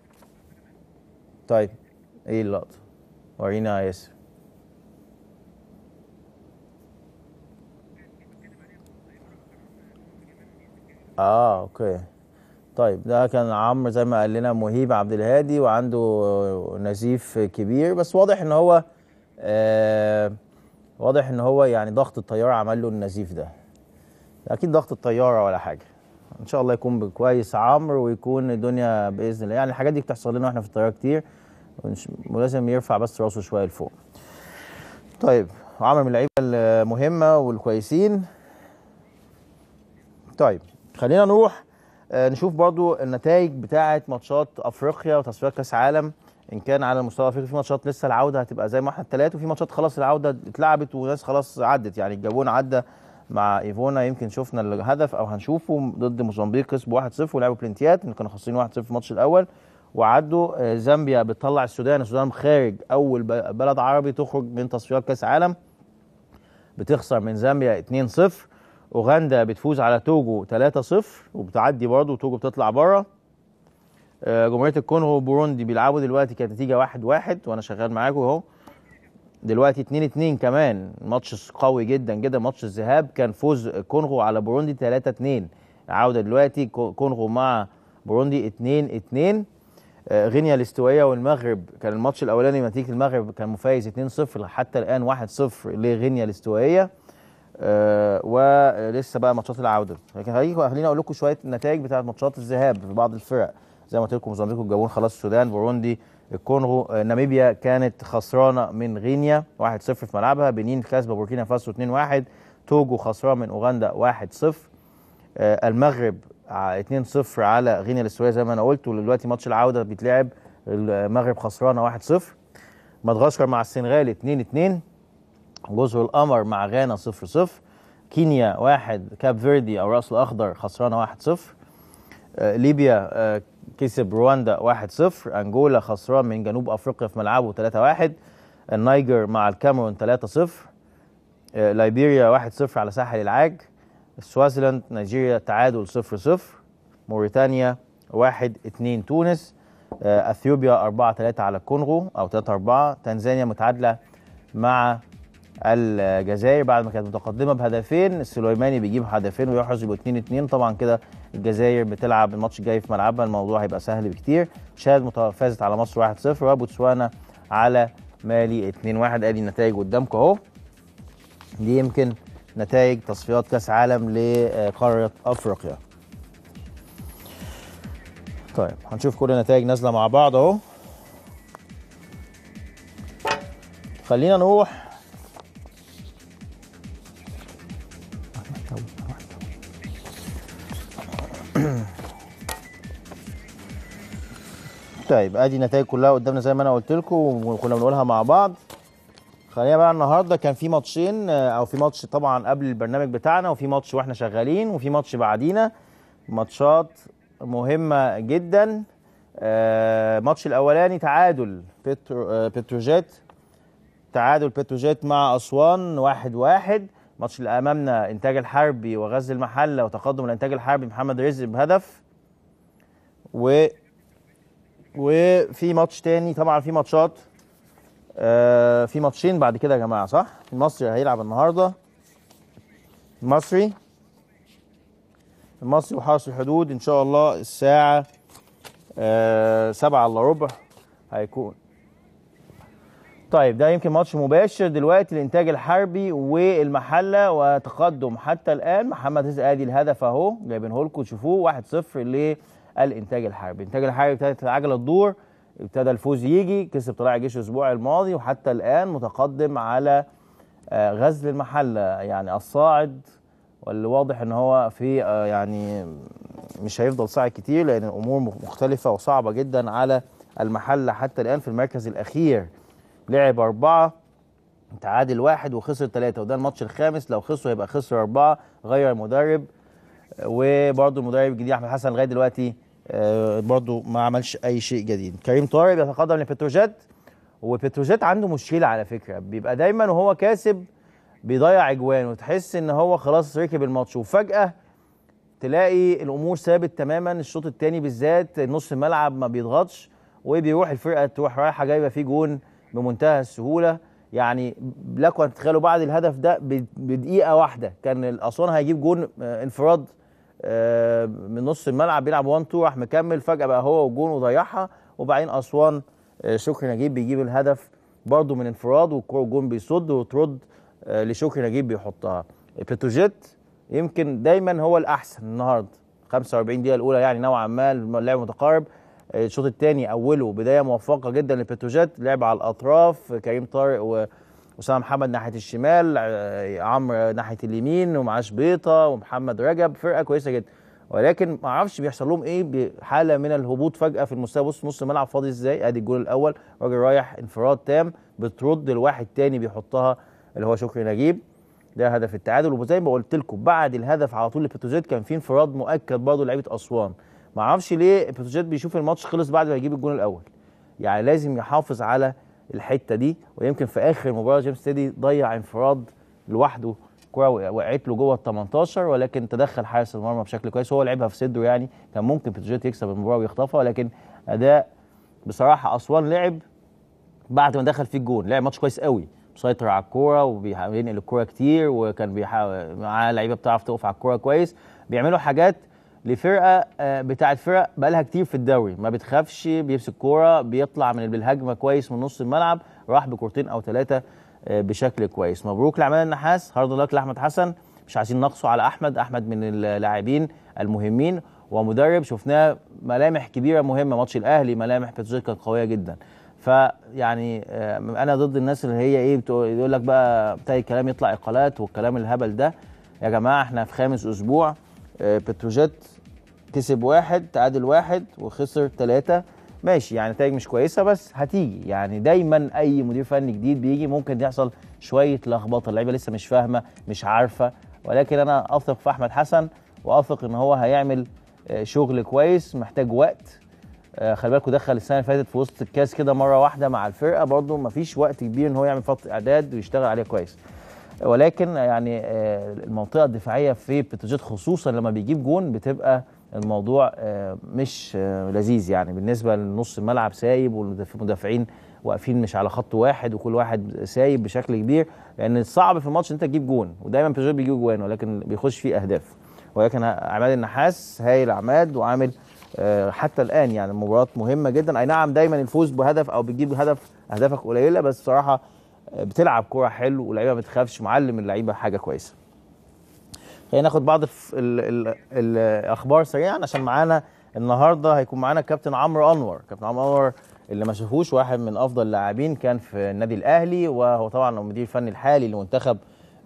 طيب ايه اللقطه؟ ورينا يا ياسر. اه اوكي طيب ده كان عمرو زي ما قال لنا مهيب عبد الهادي وعنده نزيف كبير بس واضح ان هو آه واضح ان هو يعني ضغط الطياره عمل له النزيف ده اكيد ضغط الطياره ولا حاجه ان شاء الله يكون كويس عمرو ويكون الدنيا باذن الله يعني الحاجات دي بتحصل لنا واحنا في الطياره كتير ولازم يرفع بس راسه شويه لفوق طيب عمرو من اللعيبه المهمه والكويسين طيب خلينا نروح آه نشوف برضو النتائج بتاعه ماتشات افريقيا وتصفيات كاس عالم ان كان على المستوى الافريقي في ماتشات لسه العوده هتبقى زي ما احنا الثلاث وفي ماتشات خلاص العوده اتلعبت وناس خلاص عدت يعني الجابون عدى مع ايفونا يمكن شفنا الهدف او هنشوفه ضد موزمبيق كسبوا 1-0 ولعبوا بلنتيات اللي كانوا خاسرين 1-0 في الماتش الاول وعدوا آه زامبيا بتطلع السودان السودان خارج اول بلد عربي تخرج من تصفيات كاس عالم بتخسر من زامبيا 2-0 اوغندا بتفوز على توجو 3-0 وبتعدي برضه وتوجو بتطلع بره جمهوريه الكونغو وبوروندي بيلعبوا دلوقتي كانت نتيجه 1-1 وانا شغال معاكم اهو دلوقتي 2-2 كمان ماتش قوي جدا جدا ماتش الذهاب كان فوز كونغو على بوروندي 3-2 عوده دلوقتي كونغو مع بوروندي 2-2 غينيا الاستوائيه والمغرب كان الماتش الاولاني نتيجه المغرب كان مفايز 2-0 حتى الان 1-0 لغينيا الاستوائيه آه ولسه بقى ماتشات العوده لكن خليني اقول لكم شويه النتائج بتاعت ماتشات الذهاب في بعض الفرق زي ما قلت لكم موزمبيق والجابون خلاص السودان بوروندي الكونغو آه ناميبيا كانت خسرانه من غينيا 1-0 في ملعبها بنين كسبه بوركينا فاسو 2-1 توجو خسران من اوغندا 1-0 آه المغرب 2-0 على غينيا الاستوائيه زي ما انا قلت ودلوقتي ماتش العوده بيتلعب المغرب خسرانه 1-0 مدغشقر مع السنغال 2-2 جزر القمر مع غانا 0 0 كينيا واحد كاب فيردي او راس الاخضر خسرانه 1 0 آه ليبيا آه كسب رواندا 1 0 انجولا خسران من جنوب افريقيا في ملعبه 3 1 النيجر مع الكاميرون 3 0 آه ليبيريا 1 0 على ساحل العاج سوازيلاند نيجيريا تعادل 0 0 موريتانيا 1 2 تونس اثيوبيا 4 3 على الكونغو او 3 4 تنزانيا متعادله مع الجزائر بعد ما كانت متقدمه بهدفين السليماني بيجيب هدفين ويحرز يبقوا 2 2 طبعا كده الجزائر بتلعب الماتش الجاي في ملعبها الموضوع هيبقى سهل بكتير شاد فازت على مصر 1 0 وبوتسوانا على مالي 2 1 ادي النتائج قدامكم اهو دي يمكن نتائج تصفيات كاس عالم لقاره افريقيا طيب هنشوف كل النتائج نازله مع بعض اهو خلينا نروح طيب ادي النتائج كلها قدامنا زي ما انا قلت لكم وكنا بنقولها مع بعض خلينا بقى النهارده كان في ماتشين او في ماتش طبعا قبل البرنامج بتاعنا وفي ماتش واحنا شغالين وفي ماتش بعدينا ماتشات مهمه جدا الماتش الاولاني تعادل بترو بتروجيت تعادل بتروجيت مع اسوان واحد واحد الماتش اللي امامنا انتاج الحربي وغزل المحله وتقدم الانتاج الحربي محمد رزق بهدف و وفي ماتش تاني طبعا في ماتشات آه في ماتشين بعد كده يا جماعه صح المصري هيلعب النهارده المصري المصري وحرس الحدود ان شاء الله الساعه آه سبعة الا ربع هيكون طيب ده يمكن ماتش مباشر دلوقتي الانتاج الحربي والمحله وتقدم حتى الان محمد رزق ادي الهدف اهو جايبينه لكم تشوفوه 1-0 للانتاج الحربي الانتاج الحربي ابتدت العجله تدور ابتدى الفوز يجي كسب طلائع الجيش الاسبوع الماضي وحتى الان متقدم على آه، غزل المحله يعني الصاعد واللي واضح ان هو في آه، يعني مش هيفضل صاعد كتير لان الامور مختلفه وصعبه جدا على المحله حتى الان في المركز الاخير لعب أربعة تعادل واحد وخسر ثلاثة وده الماتش الخامس لو خسروا يبقى خسر أربعة غير المدرب وبرضه المدرب الجديد أحمد حسن لغاية دلوقتي آه، برضه ما عملش أي شيء جديد كريم طارق بيتقدم لبتروجيت وبتروجيت عنده مشكلة على فكرة بيبقى دايما وهو كاسب بيضيع اجوان وتحس ان هو خلاص ركب الماتش وفجأة تلاقي الامور ثابت تماما الشوط الثاني بالذات نص الملعب ما بيضغطش وبيروح الفرقه تروح رايحه جايبه فيه جون بمنتهى السهوله يعني لكم ان تتخيلوا بعد الهدف ده ب- بدقيقه واحده كان الاسوان هيجيب جون آه، انفراد آه، من نص الملعب بيلعب 1 2 راح مكمل فجاه بقى هو وجون وضيعها وبعدين اسوان آه، شكري نجيب بيجيب الهدف برضه من انفراد والكوره الجون بيصد وترد آه، لشكري نجيب بيحطها بتروجيت يمكن دايما هو الاحسن النهارده 45 دقيقه الاولى يعني نوعا ما اللعب متقارب الشوط الثاني اوله بدايه موفقه جدا لبتروجيت لعب على الاطراف كريم طارق واسامه محمد ناحيه الشمال آه، عمرو ناحيه اليمين ومعاش بيطه ومحمد رجب فرقه كويسه جدا ولكن ما اعرفش بيحصل لهم ايه بحاله من الهبوط فجاه في المستوى بص نص الملعب فاضي ازاي ادي الجول الاول راجل رايح انفراد تام بترد الواحد تاني بيحطها اللي هو شكري نجيب ده هدف التعادل وزي ما قلت لكم بعد الهدف على طول لبتروجيت كان في انفراد مؤكد برضه لعيبه اسوان ما اعرفش ليه بتروجيت بيشوف الماتش خلص بعد ما يجيب الجون الاول يعني لازم يحافظ على الحته دي ويمكن في اخر مباراه جيمس تيدي ضيع انفراد لوحده كره وقعت له جوه ال 18 ولكن تدخل حارس المرمى بشكل كويس هو لعبها في صدره يعني كان ممكن بتروجيت يكسب المباراه ويخطفها ولكن اداء بصراحه اسوان لعب بعد ما دخل فيه الجون لعب ماتش كويس قوي مسيطر على الكوره وبينقل الكوره كتير وكان بيحاول معاه لعيبه بتعرف تقف على الكوره كويس بيعملوا حاجات لفرقه آه، بتاعت فرق بقالها كتير في الدوري ما بتخافش بيمسك كوره بيطلع من بالهجمه كويس من نص الملعب راح بكورتين او ثلاثه بشكل كويس مبروك لعماد النحاس هارد لك لاحمد حسن مش عايزين نقصه على احمد احمد من اللاعبين المهمين ومدرب شفناه ملامح كبيره مهمه ماتش الاهلي ملامح بتروجيت كانت قويه جدا فيعني آه، انا ضد الناس اللي هي ايه بتقول يقول لك بقى بتاعي الكلام يطلع اقالات والكلام الهبل ده يا جماعه احنا في خامس اسبوع آه، بتروجيت كسب واحد تعادل واحد وخسر ثلاثة ماشي يعني نتائج مش كويسة بس هتيجي يعني دايما أي مدير فني جديد بيجي ممكن يحصل شوية لخبطة اللعيبة لسه مش فاهمة مش عارفة ولكن أنا أثق في أحمد حسن وأثق إن هو هيعمل آه، شغل كويس محتاج وقت آه، خلي بالكوا دخل السنة اللي فاتت في وسط الكاس كده مرة واحدة مع الفرقة برضه مفيش وقت كبير إن هو يعمل فترة إعداد ويشتغل عليها كويس ولكن يعني آه، المنطقه الدفاعيه في بتروجيت خصوصا لما بيجيب جون بتبقى الموضوع آه، مش آه، لذيذ يعني بالنسبه لنص الملعب سايب والمدافعين واقفين مش على خط واحد وكل واحد سايب بشكل كبير لان الصعب في الماتش ان انت تجيب جون ودايما بتروجيت بيجيب جوان ولكن بيخش فيه اهداف ولكن عماد النحاس هايل عماد وعامل آه، حتى الان يعني مباراه مهمه جدا اي نعم دايما الفوز بهدف او بتجيب هدف اهدافك قليله بس بصراحه بتلعب كوره حلو واللعيبه ما بتخافش معلم اللعيبه حاجه كويسه خلينا ناخد بعض الف- ال ال الاخبار سريعا عشان معانا النهارده هيكون معانا كابتن عمرو انور كابتن عمرو انور اللي ما شافوش واحد من افضل اللاعبين كان في النادي الاهلي وهو طبعا المدير الفني الحالي لمنتخب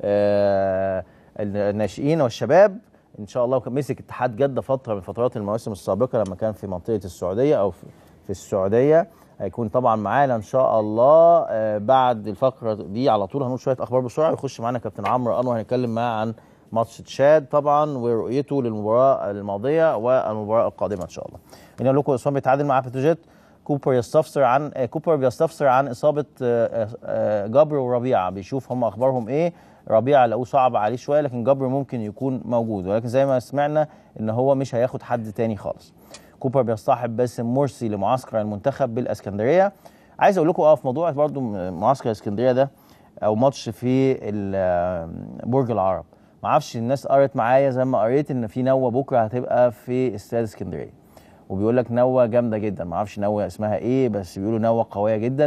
آه، الناشئين والشباب ان شاء الله وكان مسك اتحاد جده فتره من فترات المواسم السابقه لما كان في منطقه السعوديه او في في السعوديه هيكون طبعا معانا ان شاء الله آه، بعد الفقره دي على طول هنقول شويه اخبار بسرعه ويخش معانا كابتن عمرو انور هنتكلم معاه عن ماتش تشاد طبعا ورؤيته للمباراه الماضيه والمباراه القادمه ان شاء الله. هنا لكم اسوان بيتعادل مع بتروجيت كوبر يستفسر عن آه، كوبر بيستفسر عن اصابه آه، آه، جبر وربيعه بيشوف هم اخبارهم ايه ربيعه لقوه صعب عليه شويه لكن جبر ممكن يكون موجود ولكن زي ما سمعنا ان هو مش هياخد حد تاني خالص. كوبر بيصطحب باسم مرسي لمعسكر المنتخب بالاسكندريه عايز اقول لكم اه في موضوع برضو معسكر الاسكندريه ده او ماتش في ال- برج العرب ما اعرفش الناس قرت معايا زي ما قريت ان في نوه بكره هتبقى في استاد اسكندريه وبيقول لك نوه جامده جدا ما اعرفش نوه اسمها ايه بس بيقولوا نوه قويه جدا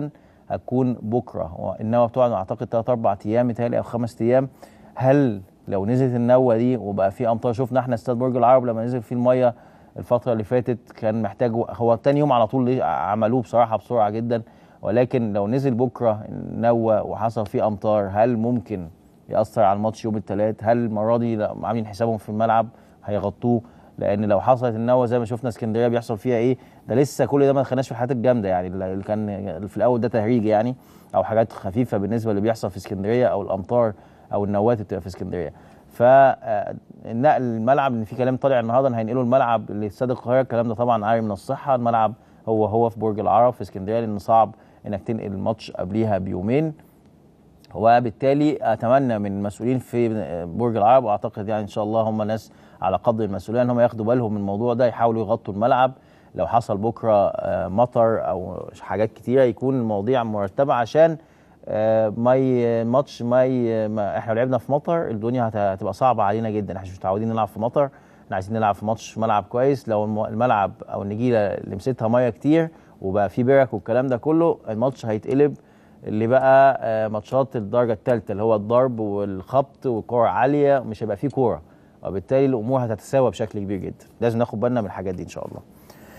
هتكون بكره النوى بتقعد اعتقد 3 4 ايام متهيألي او خمس ايام هل لو نزلت النوى دي وبقى في امطار شفنا احنا استاد برج العرب لما نزل فيه الميه الفتره اللي فاتت كان محتاج هو تاني يوم على طول عملوه بصراحه بسرعه جدا ولكن لو نزل بكره النوى وحصل فيه امطار هل ممكن ياثر على الماتش يوم الثلاث هل المره دي لا، عاملين حسابهم في الملعب هيغطوه لان لو حصلت النوى زي ما شفنا اسكندريه بيحصل فيها ايه ده لسه كل ده ما دخلناش في الحاجات الجامده يعني اللي كان في الاول ده تهريج يعني او حاجات خفيفه بالنسبه اللي بيحصل في اسكندريه او الامطار او النوات اللي بتبقى في اسكندريه فالنقل الملعب ان في كلام طالع النهارده ان هينقلوا الملعب لاستاد القاهره الكلام ده طبعا عاري من الصحه الملعب هو هو في برج العرب في اسكندريه لان صعب انك تنقل الماتش قبليها بيومين وبالتالي اتمنى من المسؤولين في برج العرب واعتقد يعني ان شاء الله هم ناس على قدر المسؤوليه ان هم ياخدوا بالهم من الموضوع ده يحاولوا يغطوا الملعب لو حصل بكره آه، مطر او حاجات كتيره يكون المواضيع مرتبه عشان آه، ما ي- الماتش ما, ي- ما احنا لو لعبنا في مطر الدنيا هت- هتبقى صعبه علينا جدا احنا مش متعودين نلعب في مطر احنا عايزين نلعب في ماتش في ملعب كويس لو الم- الملعب او النجيله لمستها ميه كتير وبقى فيه برك والكلام ده كله الماتش هيتقلب اللي بقى آه، ماتشات الدرجه الثالثه اللي هو الضرب والخبط والكره عاليه مش هيبقى فيه كوره وبالتالي الامور هتتساوى بشكل كبير جدا لازم ناخد بالنا من الحاجات دي ان شاء الله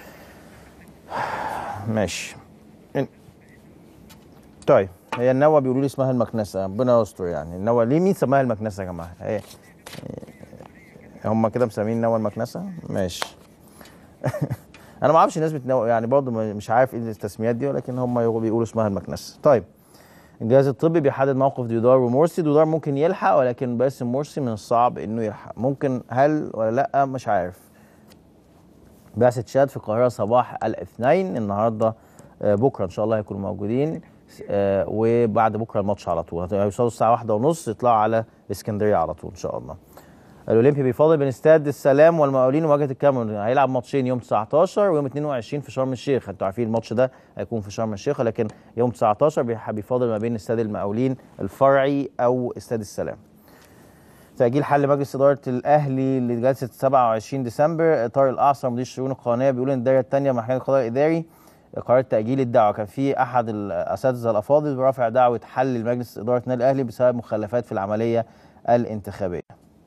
ماشي إن- طيب هي النوى بيقولوا لي اسمها المكنسه ربنا يستر يعني النوى ليه مين سماها المكنسه يا جماعه هي هم كده مسمين نوى المكنسه ماشي انا ما اعرفش الناس بتنوى يعني برضه ما- مش عارف ايه التسميات دي ولكن هم بيقولوا اسمها المكنسه طيب الجهاز الطبي بيحدد موقف ديودار ومورسي ديودار ممكن يلحق ولكن باسم مرسي من الصعب انه يلحق ممكن هل ولا لا مش عارف بعثة شاد في القاهرة صباح الاثنين النهارده آه، بكره ان شاء الله هيكونوا موجودين آه، وبعد بكره الماتش على طول هيوصلوا الساعة واحدة ونص يطلعوا على اسكندرية على طول ان شاء الله الاولمبي بيفاضل بين استاد السلام والمقاولين وواجهه الكاميرون هيلعب ماتشين يوم 19 ويوم 22 في شرم الشيخ انتوا عارفين الماتش ده هيكون في شرم الشيخ لكن يوم 19 بيح- بيفاضل ما بين استاد المقاولين الفرعي او استاد السلام تأجيل حل مجلس إدارة الأهلي لجلسة 27 ديسمبر طارق الأعصر مدير الشؤون القانونية بيقول إن الدائرة الثانية محكمة القضاء الإداري قررت تأجيل الدعوة كان في أحد الأساتذة الأفاضل برفع دعوة حل لمجلس إدارة النادي الأهلي بسبب مخالفات في العملية الانتخابية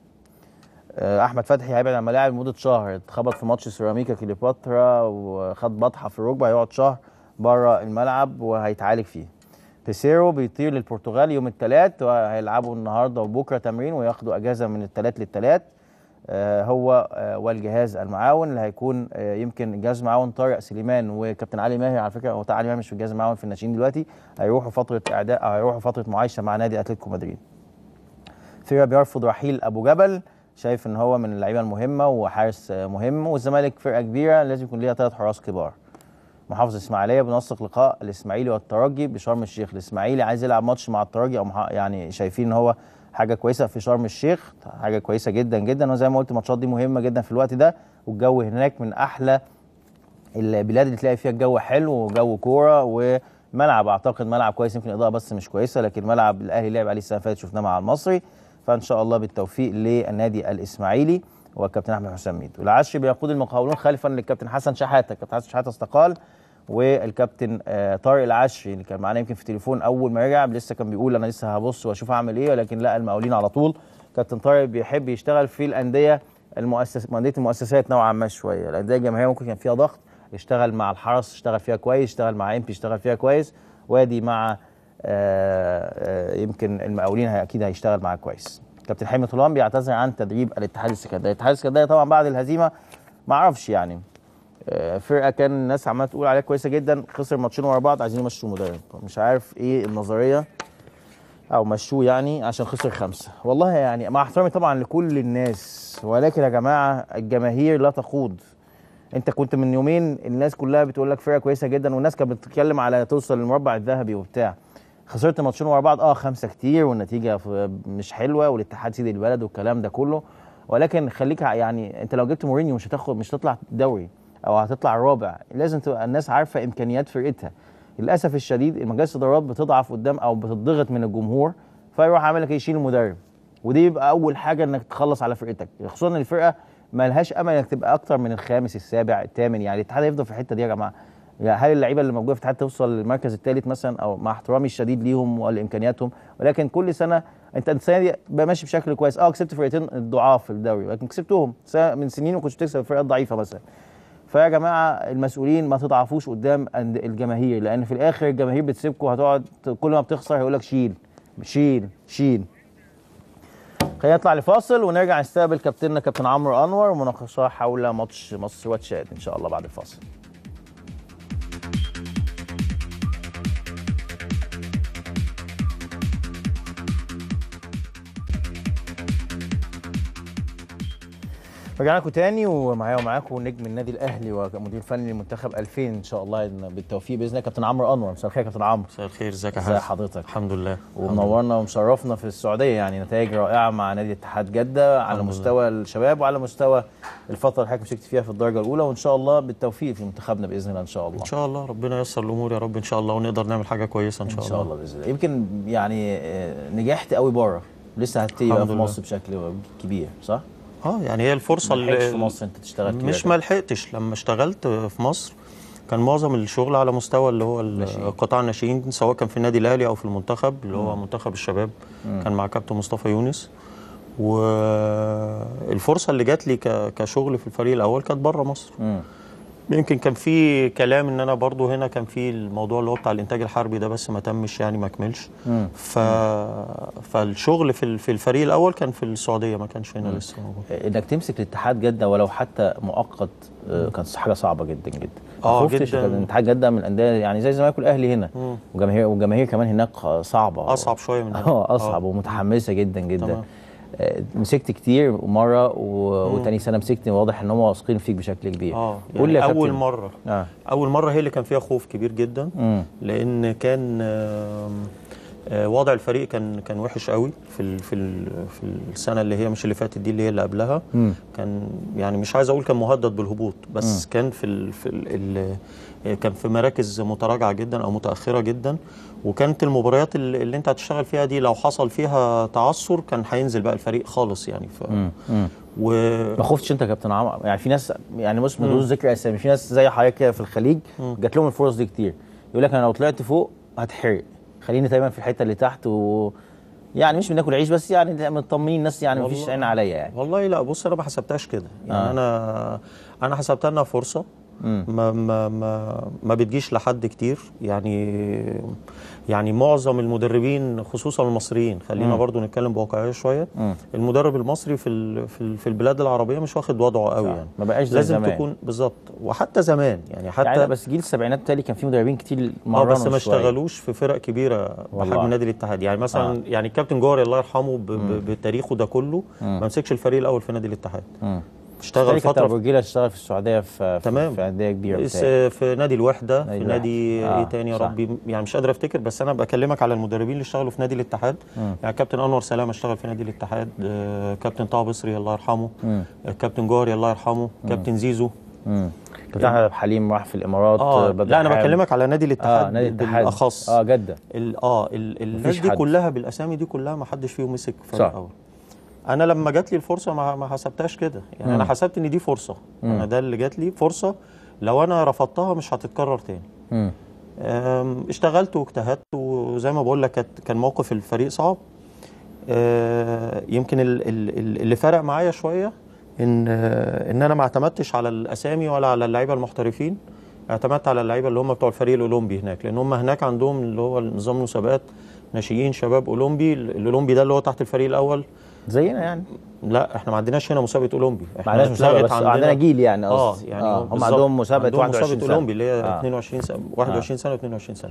آه، احمد فتحي هيبعد عن الملاعب لمده شهر اتخبط في ماتش سيراميكا كليوباترا وخد بطحه في الركبه هيقعد شهر بره الملعب وهيتعالج فيه بيسيرو بيطير للبرتغال يوم الثلاث وهيلعبوا النهارده وبكره تمرين وياخدوا اجازه من الثلاث للثلاث آه، هو آه، والجهاز المعاون اللي هيكون آه، يمكن الجهاز المعاون طارق سليمان وكابتن علي ماهر على فكره هو طارق علي ماهر مش في الجهاز المعاون في الناشئين دلوقتي هيروحوا فتره اعداء او هيروحوا فتره معايشه مع نادي اتلتيكو مدريد فيرا بيرفض رحيل ابو جبل شايف ان هو من اللعيبه المهمه وحارس آه، مهم والزمالك فرقه كبيره لازم يكون ليها ثلاث حراس كبار محافظ الاسماعيليه بنسق لقاء الاسماعيلي والترجي بشرم الشيخ الاسماعيلي عايز يلعب ماتش مع الترجي او مح- يعني شايفين ان هو حاجه كويسه في شرم الشيخ حاجه كويسه جدا جدا وزي ما قلت الماتشات دي مهمه جدا في الوقت ده والجو هناك من احلى البلاد اللي تلاقي فيها الجو حلو وجو كوره وملعب اعتقد ملعب كويس يمكن الاضاءه بس مش كويسه لكن ملعب الاهلي لعب عليه السنه اللي فاتت شفناه مع المصري فان شاء الله بالتوفيق للنادي الاسماعيلي والكابتن احمد حسام ميدو العشر بيقود المقاولون خلفا للكابتن حسن شحاته الكابتن حسن شحاته استقال والكابتن آه، طارق العشري اللي كان معانا يمكن في التليفون اول ما رجع لسه كان بيقول انا لسه هبص واشوف اعمل ايه ولكن لقى المقاولين على طول كابتن طارق بيحب يشتغل في الانديه المؤسس انديه المؤسسات نوعا ما شويه الانديه الجماهيريه ممكن كان فيها ضغط يشتغل مع الحرس يشتغل فيها كويس يشتغل مع امبي يشتغل فيها كويس وادي مع آه، آه، يمكن المقاولين هي- اكيد هيشتغل معاه كويس كابتن حلمي طولان بيعتذر عن تدريب الاتحاد السكندري الاتحاد السكندري طبعا بعد الهزيمه ما اعرفش يعني آه، فرقه كان الناس عماله تقول عليها كويسه جدا خسر ماتشين ورا بعض عايزين يمشوا مدرب مش عارف ايه النظريه او مشوه يعني عشان خسر خمسه والله يعني مع احترامي طبعا لكل الناس ولكن يا جماعه الجماهير لا تخوض انت كنت من يومين الناس كلها بتقول لك فرقه كويسه جدا والناس كانت بتتكلم على توصل للمربع الذهبي وبتاع خسرت ماتشين ورا بعض اه خمسه كتير والنتيجه ف- مش حلوه والاتحاد سيد البلد والكلام ده كله ولكن خليك ع- يعني انت لو جبت مورينيو مش هتاخد مش هتطلع دوري او هتطلع رابع لازم تبقى الناس عارفه امكانيات فرقتها للاسف الشديد مجالس الادارات بتضعف قدام او بتضغط من الجمهور فيروح عامل لك يشيل المدرب ودي يبقى اول حاجه انك تخلص على فرقتك خصوصا ان الفرقه ما لهاش امل انك تبقى اكتر من الخامس السابع الثامن يعني الاتحاد هيفضل في الحته دي يا جماعه يعني هل اللعيبه اللي موجوده في الاتحاد توصل للمركز الثالث مثلا او مع احترامي الشديد ليهم ولامكانياتهم ولكن كل سنه انت السنه دي بقى ماشي بشكل كويس اه كسبت فرقتين الضعاف في الدوري لكن كسبتهم سنة- من سنين ما كنتش تكسب الفرقه الضعيفه مثلا فيا جماعه المسؤولين ما تضعفوش قدام عند الجماهير لان في الاخر الجماهير بتسيبكم هتقعد كل ما بتخسر هيقول لك شيل شيل شيل خلينا نطلع لفاصل ونرجع نستقبل كابتننا كابتن عمرو انور ومناقشه حول ماتش مصر وتشاد ان شاء الله بعد الفاصل رجعنا لكم تاني ومعايا ومعاكم نجم النادي الاهلي ومدير فني لمنتخب 2000 ان شاء الله بالتوفيق باذن الله كابتن عمرو انور مساء الخير يا كابتن عمرو مساء الخير ازيك يا ازي حازم حضرتك الحمد لله ومنورنا ومشرفنا في السعوديه يعني نتائج رائعه مع نادي اتحاد جده على الحمد مستوى الشباب وعلى مستوى الفتره اللي حضرتك مسكت فيها في الدرجه الاولى وان شاء الله بالتوفيق في منتخبنا باذن الله ان شاء الله ان شاء الله ربنا ييسر الامور يا رب ان شاء الله ونقدر نعمل حاجه كويسه ان شاء, ان شاء الله باذن الله يمكن يعني آه، نجحت قوي بره لسه هتبتدي بقى الحمد في لله. مصر بشكل كبير صح؟ اه يعني هي الفرصه ما لحقتش في مصر انت تشتغل كده مش كده. ما لحقتش لما اشتغلت في مصر كان معظم الشغل على مستوى اللي هو قطاع الناشئين سواء كان في النادي الاهلي او في المنتخب اللي هو منتخب الشباب مم. كان مع كابتن مصطفى يونس والفرصه اللي جات لي ك- كشغل في الفريق الاول كانت بره مصر مم. يمكن كان في كلام ان انا برضو هنا كان في الموضوع اللي هو بتاع الانتاج الحربي ده بس ما تمش يعني ما كملش مم. ف... فالشغل في ال- في الفريق الاول كان في السعوديه ما كانش هنا لسه موجود انك تمسك الاتحاد جده ولو حتى مؤقت آه، كانت حاجه صعبه جدا جدا ما آه، خفتش جداً. كان الاتحاد جده من الانديه يعني زي الزمالك والاهلي هنا مم. وجماهير والجماهير كمان هناك صعبه اصعب شويه من هنا. اه اصعب ومتحمسه جدا جدا تمام. آه، مسكت كتير مره و... مم. وتاني سنه مسكت واضح ان هم واثقين فيك بشكل كبير اه قول لي يعني يا اول كابتن. مره اه اول مره هي اللي كان فيها خوف كبير جدا مم. لان كان آم، آه، وضع الفريق كان كان وحش قوي في ال في ال في السنه اللي هي مش اللي فاتت دي اللي هي اللي قبلها مم. كان يعني مش عايز اقول كان مهدد بالهبوط بس مم. كان في ال في ال ال كان في مراكز متراجعه جدا او متاخره جدا وكانت المباريات اللي, اللي انت هتشتغل فيها دي لو حصل فيها تعثر كان هينزل بقى الفريق خالص يعني ف مم. مم. و ما خفتش انت يا كابتن عمرو يعني في ناس يعني بص مم. بدون ذكر اسامي في ناس زي حضرتك كده في الخليج مم. جات لهم الفرص دي كتير يقول لك انا لو طلعت فوق هتحرق خليني دايما في الحته اللي تحت و يعني مش بناكل عيش بس يعني مطمنين الناس يعني مفيش والله- عين عليا يعني والله لا بص انا ما حسبتهاش كده يعني آه. آه. انا انا حسبتها انها فرصه مم. ما ما ما ما بتجيش لحد كتير يعني يعني معظم المدربين خصوصا المصريين خلينا مم. برضو نتكلم بواقعيه شويه مم. المدرب المصري في ال في, ال في البلاد العربيه مش واخد وضعه قوي صح. يعني ما بقاش زي لازم زمان. تكون بالظبط وحتى زمان يعني حتى يعني لا، بس جيل السبعينات بالتالي كان في مدربين كتير اه مرنوا بس ما شوية. اشتغلوش في فرق كبيره والله. بحجم نادي الاتحاد يعني مثلا آه. آه. يعني الكابتن جوهري الله يرحمه ب- مم. ب- بتاريخه ده كله مم. ما مسكش الفريق الاول في نادي الاتحاد مم. اشتغل بالتالي كابتن فتره ابو رجيله اشتغل في السعوديه في تمام. في انديه كبيره بس بالتالي. في نادي الوحده نادي في الوحدة. نادي آه، ايه تاني يا صح. ربي يعني مش قادر افتكر بس انا بكلمك على المدربين اللي اشتغلوا في نادي الاتحاد مم. يعني كابتن انور سلامه اشتغل في نادي الاتحاد آه، كابتن طه بصري الله يرحمه مم. آه، كابتن جوهري الله يرحمه كابتن زيزو مم. كابتن احمد عبد الحليم راح في الامارات اه بدر لا انا حامد. بكلمك على نادي الاتحاد اه نادي الاتحاد بالاخص اه جده ال- اه ال- الناس مفيش دي حد. كلها بالاسامي دي كلها ما حدش فيهم مسك صح. فريق اول انا لما جات لي الفرصه ما ما حسبتهاش كده يعني مم. انا حسبت ان دي فرصه مم. انا ده اللي جات لي فرصه لو انا رفضتها مش هتتكرر تاني مم. أم، اشتغلت واجتهدت وزي ما بقول لك كانت- كان موقف الفريق صعب أه، يمكن ال- ال- ال- اللي فرق معايا شويه ان أه، ان انا ما اعتمدتش على الاسامي ولا على اللعيبه المحترفين اعتمدت على اللعيبه اللي هم بتوع الفريق الاولمبي هناك لان هم هناك عندهم اللي هو نظام مسابقات ناشئين شباب اولمبي الاولمبي ده اللي هو تحت الفريق الاول زينا يعني لا احنا ما عندناش هنا مسابقه اولمبي ما عندناش مسابقه اتلغت بس عندنا جيل يعني اه قصدي يعني آه. هم بالظبط. عندهم مسابقه عندهم 21 مسابقه سنه اولمبي اللي هي آه. 22 سنه 21 سنه و22 سنه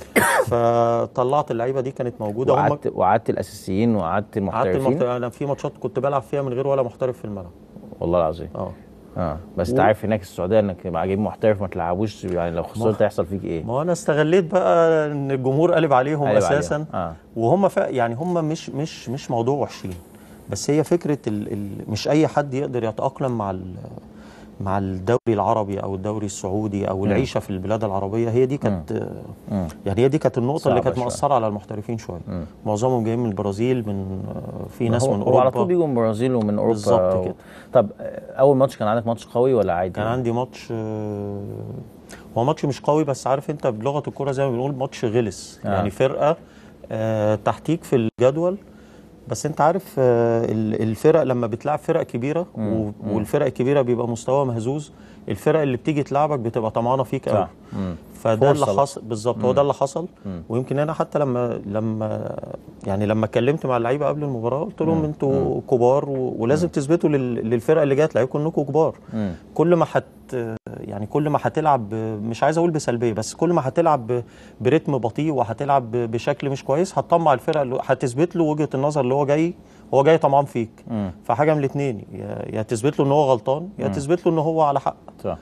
فطلعت اللعيبه دي كانت موجوده هم وقعدت وقعدت الاساسيين وقعدت قعدت المحترفين المحترف انا في ماتشات كنت بلعب فيها من غير ولا محترف في الملعب والله العظيم اه اه بس انت و- عارف هناك السعوديه انك يبقى جايب محترف ما تلعبوش يعني لو خسرت هيحصل فيك ايه؟ ما هو انا استغليت بقى ان الجمهور قلب عليهم قلب اساسا عليهم. اه وهم ف... يعني هم مش مش مش موضوع وحشين بس هي فكره ال... ال... مش اي حد يقدر يتاقلم مع ال... مع الدوري العربي او الدوري السعودي او العيشه في البلاد العربيه هي دي كانت مم. يعني هي دي كانت النقطه اللي صعبة كانت شوية. مأثره على المحترفين شويه مم. معظمهم جايين من البرازيل من آه، في ناس هو من هو على طول اوروبا بيجوا من البرازيل ومن اوروبا بالظبط و... كده. طب آه، اول ماتش كان عندك ماتش قوي ولا عادي؟ كان عندي ماتش آه، هو ماتش مش قوي بس عارف انت بلغه الكوره زي ما بنقول ماتش غلس آه. آه. يعني فرقه آه تحتيك في الجدول بس انت عارف آه ال- الفرق لما بتلعب فرق كبيره و- والفرق الكبيره بيبقى مستوى مهزوز الفرق اللي بتيجي تلعبك بتبقى طمعانه فيك قوي صح مم. فده اللي فرصة بقى. حصل بالظبط هو ده اللي حصل ويمكن انا حتى لما لما يعني لما اتكلمت مع اللعيبه قبل المباراه قلت لهم انتوا كبار و... ولازم تثبتوا لل... للفرقه اللي جايه تلاقيكم انكم كبار مم. كل ما حت يعني كل ما هتلعب ب- مش عايز اقول بسلبيه بس كل ما هتلعب ب... برتم بطيء وهتلعب ب... بشكل مش كويس هتطمع الفرقه اللي... هتثبت له وجهه النظر اللي هو جاي هو جاي طمعان فيك مم. فحاجه من الاثنين يا... يا تثبت له ان هو غلطان يا تثبت له ان هو على حق صح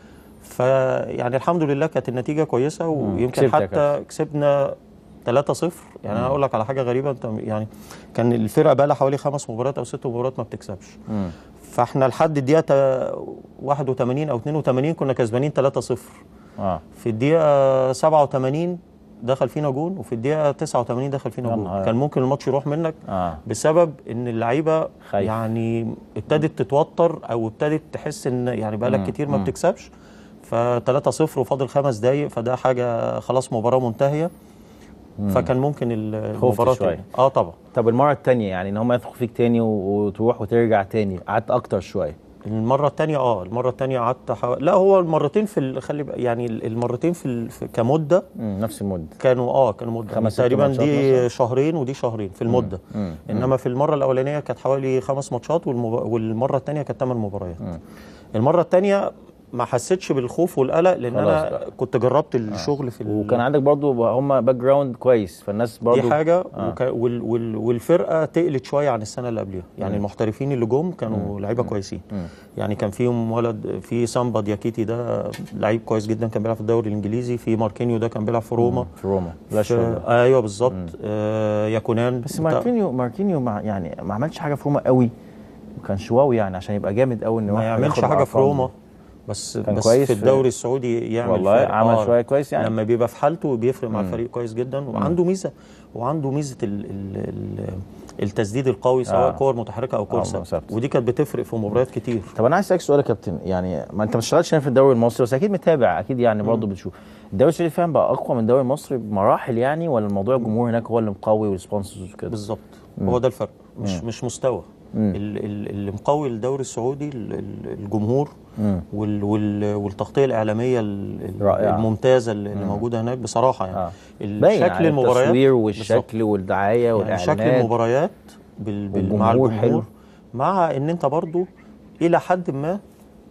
فيعني الحمد لله كانت النتيجه كويسه ويمكن كسبت يا حتى كسبنا 3-0 يعني انا اقول لك على حاجه غريبه انت يعني كان الفرقه بقى لها حوالي خمس مباريات او ست مباريات ما بتكسبش مم. فاحنا لحد الدقيقه تا- 81 او 82 كنا كسبانين 3-0 اه في الدقيقه 87 دخل فينا جون وفي الدقيقه 89 دخل فينا يا جون نهار. كان ممكن الماتش يروح منك اه بسبب ان اللعيبه خايف. يعني ابتدت تتوتر او ابتدت تحس ان يعني بقالك مم. كتير ما مم. بتكسبش ف 3-0 وفاضل خمس دقايق فده حاجه خلاص مباراه منتهيه فكان ممكن ال- خفت المباراه شوية. تاني. اه طبعا طب المره الثانيه يعني ان هم يثقوا فيك تاني و- وتروح وترجع تاني قعدت اكتر شويه المره الثانيه اه المره الثانيه قعدت حو... لا هو المرتين في ال... خلي بقى يعني المرتين في, ال... في كمده مم. نفس المده كانوا اه كانوا مده خمس ست تقريبا ماتشات مثلاً؟ دي شهرين ودي شهرين في المده مم. انما في المره الاولانيه كانت حوالي خمس ماتشات والمب... والمره الثانيه كانت ثمان مباريات المره الثانيه ما حسيتش بالخوف والقلق لان خلاص انا بقى. كنت جربت الشغل في ال... وكان عندك برضو هم باك جراوند كويس فالناس برضو دي حاجه آه. وك... وال... وال... والفرقه تقلت شويه عن السنه اللي قبلها يعني المحترفين اللي جم كانوا لعيبه كويسين يعني كان فيهم ولد في سامبا دياكيتي ده لعيب كويس جدا كان بيلعب في الدوري الانجليزي في ماركينيو ده كان بيلعب في روما في روما في... راشفورد. ايوه بالظبط آه يكونان بس بتاع- ماركينيو ماركينيو مع يعني ما عملش حاجه في روما قوي ما كانش واو يعني عشان يبقى جامد قوي ان ما واحد يعملش ياخد حاجه في الأرقام روما دي. بس كان بس كويس في في- الدوري السعودي يعمل والله فارق. عمل شوية كويس يعني. لما بيبقى في حالته بيفرق مع الفريق كويس جدا وعنده ميزه وعنده ميزه ال ال ال التسديد القوي سواء آه. آه. كور متحركه او كور آه، ثابته ثابتة. ودي كانت بتفرق في مباريات كتير طب انا عايز اسالك سؤال يا كابتن يعني ما انت ما اشتغلتش هنا في الدوري المصري بس اكيد متابع اكيد يعني برضه بتشوف الدوري السعودي فعلا بقى اقوى من الدوري المصري بمراحل يعني ولا الموضوع الجمهور هناك هو اللي مقوي والسبونسرز وكده بالظبط هو ده الفرق مش مش مستوى ال- ال- اللي مقوي الدوري السعودي ال- ال- الجمهور وال وال والتغطيه الاعلاميه ال- ال- رائعة. الممتازه اللي اللي موجوده هناك بصراحه يعني آه. ال- باين شكل على المباريات التصوير بالظبط. والشكل والدعايه يعني والاعلانات شكل المباريات بال بال مع والجمهور الجمهور حلو. مع ان انت برضو الى حد ما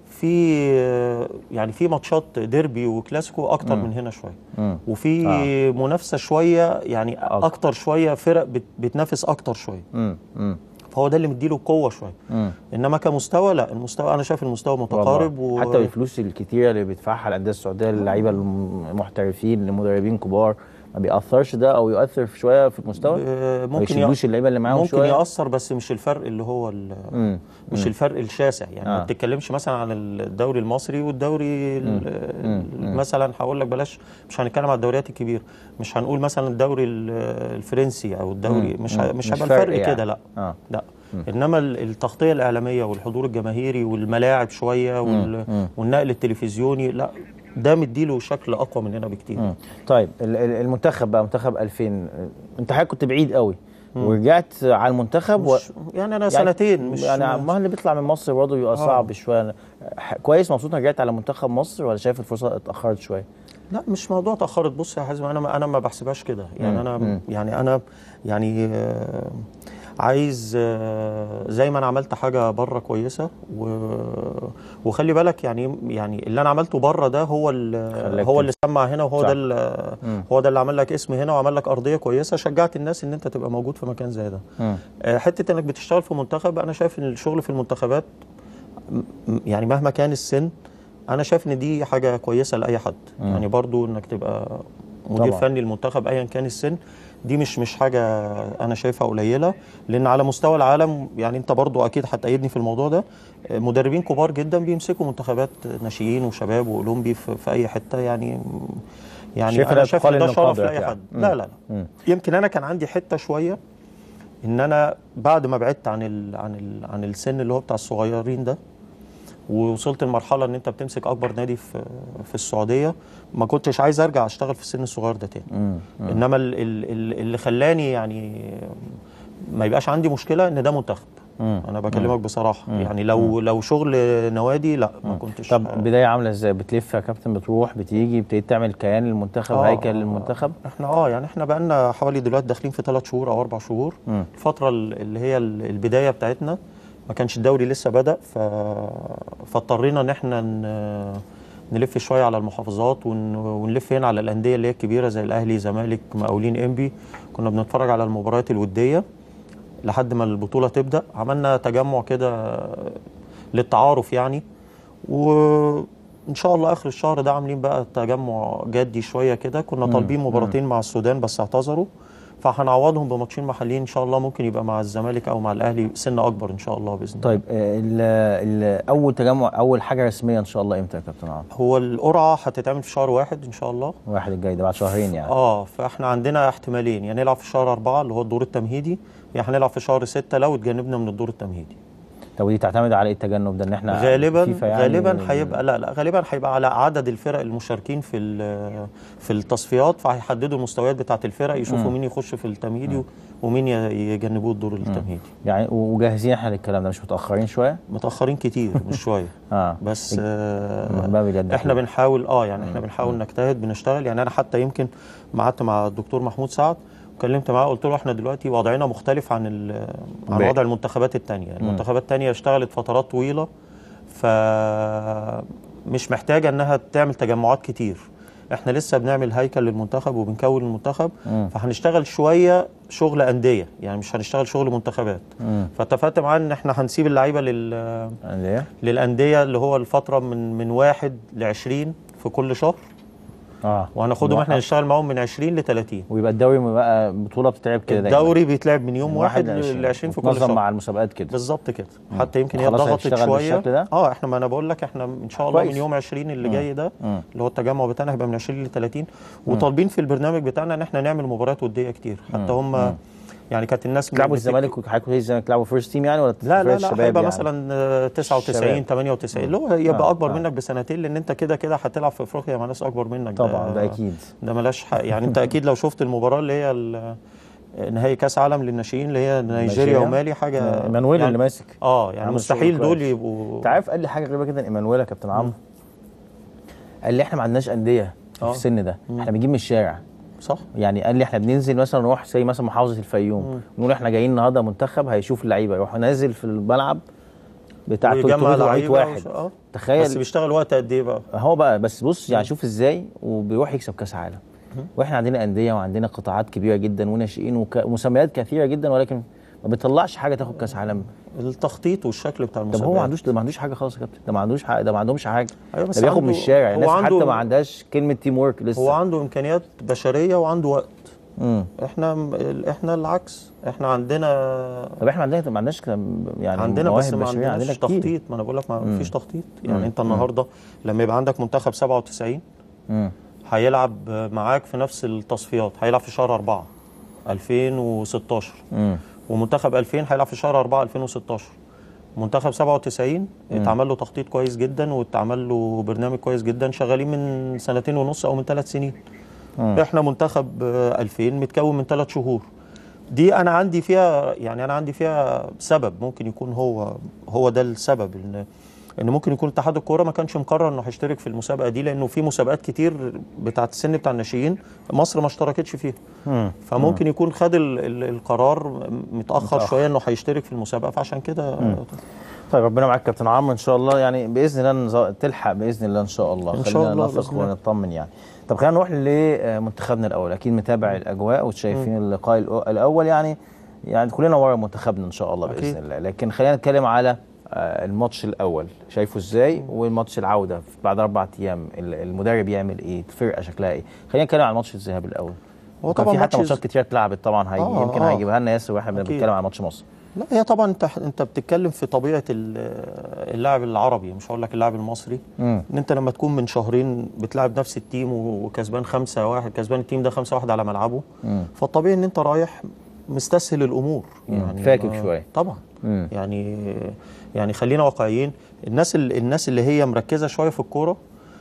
في يعني في ماتشات ديربي وكلاسيكو اكتر من هنا شويه مم. وفي آه. منافسه شويه يعني اكتر شويه فرق بت بتنافس اكتر شويه مم. مم. فهو ده اللي مديله قوه شويه مم. انما كمستوى لا المستوى انا شايف المستوى متقارب والله. حتى الفلوس الكتيره اللي بيدفعها الانديه السعوديه للعيبه المحترفين لمدربين كبار ما بيأثرش ده او يؤثر في شويه في المستوى آه، ما ممكن يشيلوش اللعيبه اللي معاهم ممكن شويه يأثر بس مش الفرق اللي هو ال- مم. مش الفرق الشاسع يعني آه. ما بتتكلمش مثلا عن الدوري المصري والدوري ال- ال- مثلا هقول لك بلاش مش هنتكلم على الدوريات الكبيره مش هنقول مثلا الدوري ال- الفرنسي او الدوري مم. مش مم. ه- مش مش هيبقى فرق الفرق يعني. كده لا آه. لا انما ال- التغطيه الاعلاميه والحضور الجماهيري والملاعب شويه وال... مم. والنقل التلفزيوني لا ده مديله شكل اقوى من هنا بكتير مم. طيب ال- ال- المنتخب بقى منتخب 2000 انت حضرتك كنت بعيد قوي ورجعت على المنتخب و... مش يعني انا سنتين مش يعني ما اللي بيطلع من مصر برضه بيبقى آه. صعب شويه ح- كويس مبسوط انك رجعت على منتخب مصر ولا شايف الفرصه اتاخرت شويه؟ لا مش موضوع تاخرت بص يا حازم انا ما انا ما بحسبهاش كده يعني انا يعني انا يعني آه، عايز آه، زي ما انا عملت حاجه بره كويسه و... وخلي بالك يعني يعني اللي انا عملته بره ده هو ال- خلاك هو اللي سمع هنا وهو صح. ده اللي هو ده اللي عمل لك اسم هنا وعمل لك ارضيه كويسه شجعت الناس ان انت تبقى موجود في مكان زي ده مم. آه، حته انك بتشتغل في منتخب انا شايف ان الشغل في المنتخبات م- يعني مهما كان السن انا شايف ان دي حاجه كويسه لاي حد يعني برضو انك تبقى مدير طبعا. فني المنتخب ايا كان السن دي مش مش حاجه انا شايفها قليله لان على مستوى العالم يعني انت برضو اكيد هتأيدني في الموضوع ده آه، مدربين كبار جدا بيمسكوا منتخبات ناشئين وشباب واولمبي في, في اي حته يعني يعني شايف انا ده شايف اتقال ان ده إنه شرف قدرك لاي يعني. حد مم. لا لا لا مم. يمكن انا كان عندي حته شويه ان انا بعد ما بعدت عن ال عن ال عن السن اللي هو بتاع الصغيرين ده ووصلت لمرحله ان انت بتمسك اكبر نادي في في السعوديه ما كنتش عايز ارجع اشتغل في السن الصغير ده تاني مم. مم. انما ال- ال- ال- اللي خلاني يعني ما يبقاش عندي مشكله ان ده منتخب مم. انا بكلمك بصراحه مم. يعني لو لو شغل نوادي لا ما كنتش طب بدايه عامله ازاي بتلف يا كابتن بتروح بتيجي بتبتدي تعمل كيان للمنتخب آه، هيكل للمنتخب احنا اه يعني احنا بقالنا حوالي دلوقتي داخلين في ثلاث شهور او اربع شهور مم. الفتره ال- اللي هي ال- البدايه بتاعتنا ما كانش الدوري لسه بدا ف... فاضطرينا ان احنا ن... نلف شويه على المحافظات ون... ونلف هنا على الانديه اللي هي الكبيره زي الاهلي زمالك مقاولين انبي كنا بنتفرج على المباريات الوديه لحد ما البطوله تبدا عملنا تجمع كده للتعارف يعني وان شاء الله اخر الشهر ده عاملين بقى تجمع جدي شويه كده كنا مم. طالبين مباراتين مع السودان بس اعتذروا فهنعوضهم بماتشين محليين ان شاء الله ممكن يبقى مع الزمالك او مع الاهلي سن اكبر ان شاء الله باذن الله طيب آه، ال- ال- اول تجمع اول حاجه رسميه ان شاء الله امتى يا كابتن عمرو هو القرعه هتتعمل في شهر واحد ان شاء الله واحد الجاي ده بعد شهرين يعني اه فاحنا عندنا احتمالين يا نلعب في شهر أربعة اللي هو الدور التمهيدي يا هنلعب في شهر ستة لو اتجنبنا من الدور التمهيدي طب ودي تعتمد على ايه التجنب ده ان احنا غالبا فيفا يعني غالبا هيبقى لا لا غالبا هيبقى على عدد الفرق المشاركين في ال- في التصفيات فهيحددوا المستويات بتاعه الفرق يشوفوا مم. مين يخش في التمهيدي ومين ي- يجنبوه الدور التمهيدي يعني وجاهزين احنا للكلام ده مش متاخرين شويه متاخرين كتير مش شويه اه بس من آه باب الجد احنا حلو. بنحاول اه يعني احنا بنحاول نجتهد بنشتغل يعني انا حتى يمكن قعدت مع الدكتور محمود سعد وكلمت معاه قلت له احنا دلوقتي وضعنا مختلف عن ال- عن باقي. وضع المنتخبات التانية المنتخبات التانية اشتغلت فترات طويلة فمش محتاجة انها تعمل تجمعات كتير احنا لسه بنعمل هيكل للمنتخب وبنكون المنتخب مم. فهنشتغل شوية شغل أندية يعني مش هنشتغل شغل منتخبات مم. فاتفقت معاه ان احنا هنسيب اللعيبة لل انديه للانديه اللي هو الفتره من من واحد ل 20 في كل شهر اه وهناخدهم احنا موقف. نشتغل معاهم من 20 ل 30 ويبقى الدوري بقى بطوله بتتلعب كده دايما الدوري بيتلعب من يوم من واحد لعشرين. ل 20 في كل وتنظم شهر مع المسابقات كده بالظبط كده مم. حتى يمكن هي خلاص ضغطت هتشتغل شويه بالشكل ده؟ اه احنا ما انا بقول لك احنا ان شاء الله كويس. من يوم 20 اللي مم. جاي ده مم. اللي هو التجمع بتاعنا هيبقى من 20 ل 30 وطالبين في البرنامج بتاعنا ان احنا نعمل مباريات وديه كتير حتى مم. هم مم. يعني كانت الناس تلعبوا بتك- الزمالك وحضرتك الزمالك تلعبوا فيرست تيم يعني ولا لا لا فريق لا الشباب هيبقى يعني؟ مثلا آه، 99 الشباب. 98 اللي هو يبقى آه، اكبر آه. منك بسنتين لان انت كده كده هتلعب في افريقيا مع ناس اكبر منك طبعا ده اكيد ده ملاش حق يعني انت اكيد لو شفت المباراه اللي هي ال- نهائي كاس عالم للناشئين اللي هي نيجيريا نيجيريا؟ ومالي حاجه آه، ايمانويل يعني اللي ماسك اه يعني عامل مستحيل شغل دول كويس. يبقوا انت عارف قال لي حاجه غريبه جدا ايمانويل يا كابتن عمرو قال لي احنا ما عندناش انديه في آه. السن ده احنا بنجيب من الشارع صح يعني قال لي احنا بننزل مثلا نروح زي مثلا محافظه الفيوم نقول احنا جايين النهارده منتخب هيشوف اللعيبه يروح نازل في الملعب بتاع ويجمع 300 400 لعيبة واحد وش- اه تخيل بس بيشتغل وقت قد ايه بقى هو بقى بس بص يعني شوف ازاي وبيروح يكسب كاس عالم واحنا عندنا انديه وعندنا قطاعات كبيره جدا وناشئين وك- ومسميات كثيره جدا ولكن ما بيطلعش حاجه تاخد كاس عالم التخطيط والشكل بتاع طب المسابقات هو ما عندوش ده ما عندوش حاجه خالص يا كابتن ده ما عندوش حاجه ده ما عندهمش حاجه أيوة بس ده بياخد من عنده- الشارع هو الناس حتى عنده- ما عندهاش كلمه تيم ورك لسه هو عنده امكانيات بشريه وعنده وقت امم احنا احنا العكس احنا عندنا طب احنا عندنا ما عندناش كلام- يعني عندنا بس مواهب ما بشرية عندناش عندنا كتير. تخطيط ما انا بقول لك ما مم. فيش تخطيط يعني مم. انت مم. النهارده لما يبقى عندك منتخب 97 مم. هيلعب معاك في نفس التصفيات هيلعب في شهر 4 2016 مم. ومنتخب 2000 هيلعب في شهر 4 2016 منتخب 97 اتعمل له تخطيط كويس جدا واتعمل له برنامج كويس جدا شغالين من سنتين ونص او من ثلاث سنين مم. احنا منتخب آه، 2000 متكون من ثلاث شهور دي انا عندي فيها يعني انا عندي فيها سبب ممكن يكون هو هو ده السبب ان ان ممكن يكون اتحاد الكوره ما كانش مقرر انه هيشترك في المسابقه دي لانه في مسابقات كتير بتاعه السن بتاع الناشئين مصر ما اشتركتش فيها مم. فممكن يكون خد ال ال القرار متاخر, متأخر. شويه انه هيشترك في المسابقه فعشان كده طيب ربنا معاك كابتن عمرو ان شاء الله يعني باذن الله نز- تلحق باذن الله ان شاء الله إن شاء خلينا الله نثق بإذن الله. ونطمن يعني طب خلينا نروح لمنتخبنا الاول اكيد متابع الاجواء وشايفين اللقاء الأو- الاول يعني يعني كلنا ورا منتخبنا ان شاء الله باذن أكيد. الله لكن خلينا نتكلم على آه، الماتش الاول شايفه ازاي والماتش العوده بعد اربع ايام ال- المدرب يعمل ايه الفرقه شكلها ايه خلينا نتكلم على ماتش الذهاب الاول هو وكان طبعا في حتى ماتش ماتشات كتير اتلعبت طبعا هيجي آه، يمكن آه. هيجيبها لنا ياسر واحنا أكيد. بنتكلم على ماتش مصر لا هي طبعا انت انت بتتكلم في طبيعه ال- اللاعب العربي مش هقول لك اللاعب المصري مم. ان انت لما تكون من شهرين بتلعب نفس التيم وكسبان خمسة واحد كسبان التيم ده خمسة واحد على ملعبه مم. فالطبيعي ان انت رايح مستسهل الامور مم. يعني فاكك ما- شوية. طبعا مم. يعني يعني خلينا واقعيين الناس ال- الناس اللي هي مركزه شويه في الكوره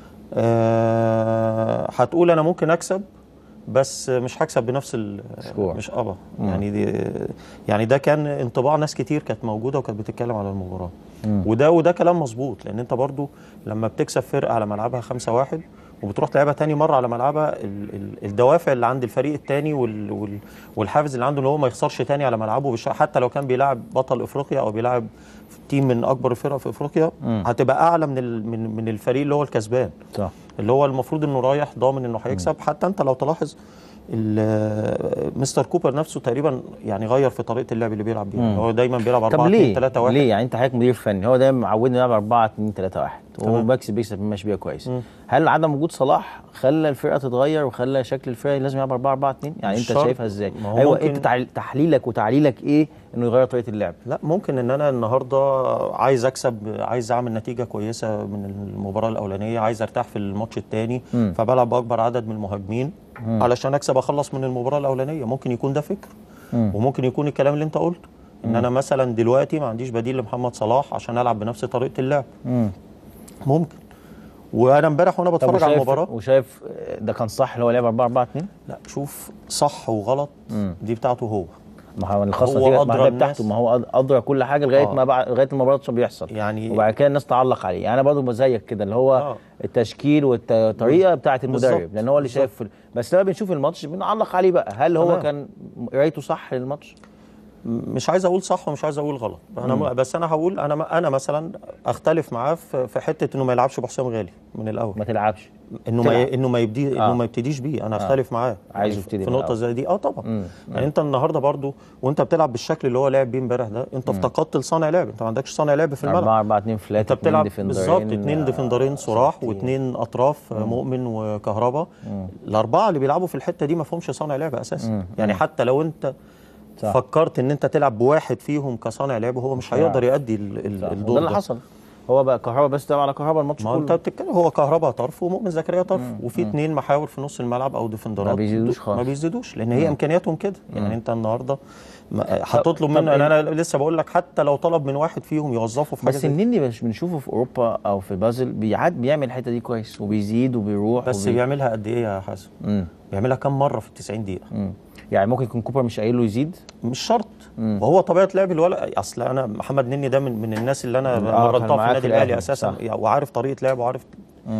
آه، هتقول انا ممكن اكسب بس مش هكسب بنفس ال سكور. مش ابا مم. يعني دي يعني ده كان انطباع ناس كتير كانت موجوده وكانت بتتكلم على المباراه مم. وده وده كلام مظبوط لان انت برضو لما بتكسب فرقه على ملعبها 5-1 وبتروح تلعبها تاني مره على ملعبها ال- ال- الدوافع اللي عند الفريق التاني وال وال والحافز اللي عنده ان هو ما يخسرش تاني على ملعبه بش- حتى لو كان بيلعب بطل افريقيا او بيلعب تيم من اكبر الفرق في افريقيا مم. هتبقى اعلى من ال من من الفريق اللي هو الكسبان صح اللي هو المفروض انه رايح ضامن انه هيكسب حتى انت لو تلاحظ ال- مستر كوبر نفسه تقريبا يعني غير في طريقه اللعب اللي بيلعب بيها مم. هو دايما بيلعب 4 طب 2 ليه 3 1 ليه يعني انت حضرتك مدير فني هو دايما معودنا يلعب 4 2 3 1 تمام. وباكس بيكسب ماشي بيها كويس مم. هل عدم وجود صلاح خلى الفرقه تتغير وخلى شكل الفرقه لازم يلعب 4 4 2 يعني مش انت شرط. شايفها ازاي ما هو ايوه ممكن- انت تعل- تحليلك وتعليلك ايه انه يغير طريقه اللعب لا ممكن ان انا النهارده عايز اكسب عايز اعمل نتيجه كويسه من المباراه الاولانيه عايز ارتاح في الماتش الثاني مم. فبلعب باكبر عدد من المهاجمين مم. علشان اكسب اخلص من المباراه الاولانيه ممكن يكون ده فكر مم. وممكن يكون الكلام اللي انت قلته ان انا مثلا دلوقتي ما عنديش بديل لمحمد صلاح عشان العب بنفس طريقه اللعب مم. ممكن وانا امبارح وانا طب بتفرج على وشايف المباراه وشايف ده كان صح اللي هو لعب 4 4 2 لا شوف صح وغلط مم. دي بتاعته هو ما هو الخاصه هو فيه ما أدرى هي الناس. بتاعته ما هو أد- ادرى كل حاجه لغايه آه. ما بعد لغايه ما المباراه بيحصل يعني وبعد كده الناس تعلق عليه يعني انا برضه زيك كده اللي هو آه. التشكيل والطريقه بتاعه المدرب بالظبط. لان هو اللي بالظبط. شايف بس لما بنشوف الماتش بنعلق عليه بقى هل هو تمام. كان قرايته صح للماتش مش عايز اقول صح ومش عايز اقول غلط انا مم. بس انا هقول انا انا مثلا اختلف معاه في في حته انه ما يلعبش بحسام غالي من الاول ما تلعبش انه ما تلعب. ي- انه ما يبدي آه. انه ما يبتديش بيه انا اختلف معاه عايزه يعني يبتدي في من نقطه الأول. زي دي اه طبعا مم. يعني انت النهارده برضو وانت بتلعب بالشكل اللي هو لعب بيه امبارح ده انت افتقدت لصانع لعب انت ما عندكش صانع لعب في الملعب 4 4 2 فلات انت بتلعب اتنين بالظبط ديفندرين، اثنين آه، ديفندرين صراح ثابتين. واثنين اطراف آه، مؤمن وكهربا الاربعه اللي بيلعبوا في الحته دي ما فيهمش صانع لعب اساسا مم. يعني حتى لو انت صح. فكرت ان انت تلعب بواحد فيهم كصانع لعب هو مش هيقدر يؤدي ال- ال- صح. الدور وده اللي ده. حصل هو بقى كهربا بس ده على كهربا الماتش ما هو انت كله بتتكلم هو كهربا طرف ومؤمن زكريا طرف وفي اثنين محاور في نص الملعب او ديفندرات ما بيزيدوش ما خالص. بيزيدوش لان هي امكانياتهم كده يعني انت النهارده ما- هتطلب طب منه يعني إيه؟ انا لسه بقول لك حتى لو طلب من واحد فيهم يوظفه في حاجه بس زي النني مش بنشوفه في اوروبا او في بازل بيعاد بيعمل الحته دي كويس وبيزيد وبيروح بس وبي... بيعملها قد ايه يا حسن؟ مم. بيعملها كم مره في ال 90 دقيقه؟ مم. يعني ممكن يكون كوبر مش قايل له يزيد مش شرط مم. وهو طبيعه لعب الولد اصل انا محمد نني ده من, من الناس اللي انا آه، كان مرنتها في معاك النادي في الاهلي الأهلي، اساسا صح. يعني وعارف طريقه لعبه وعارف مم.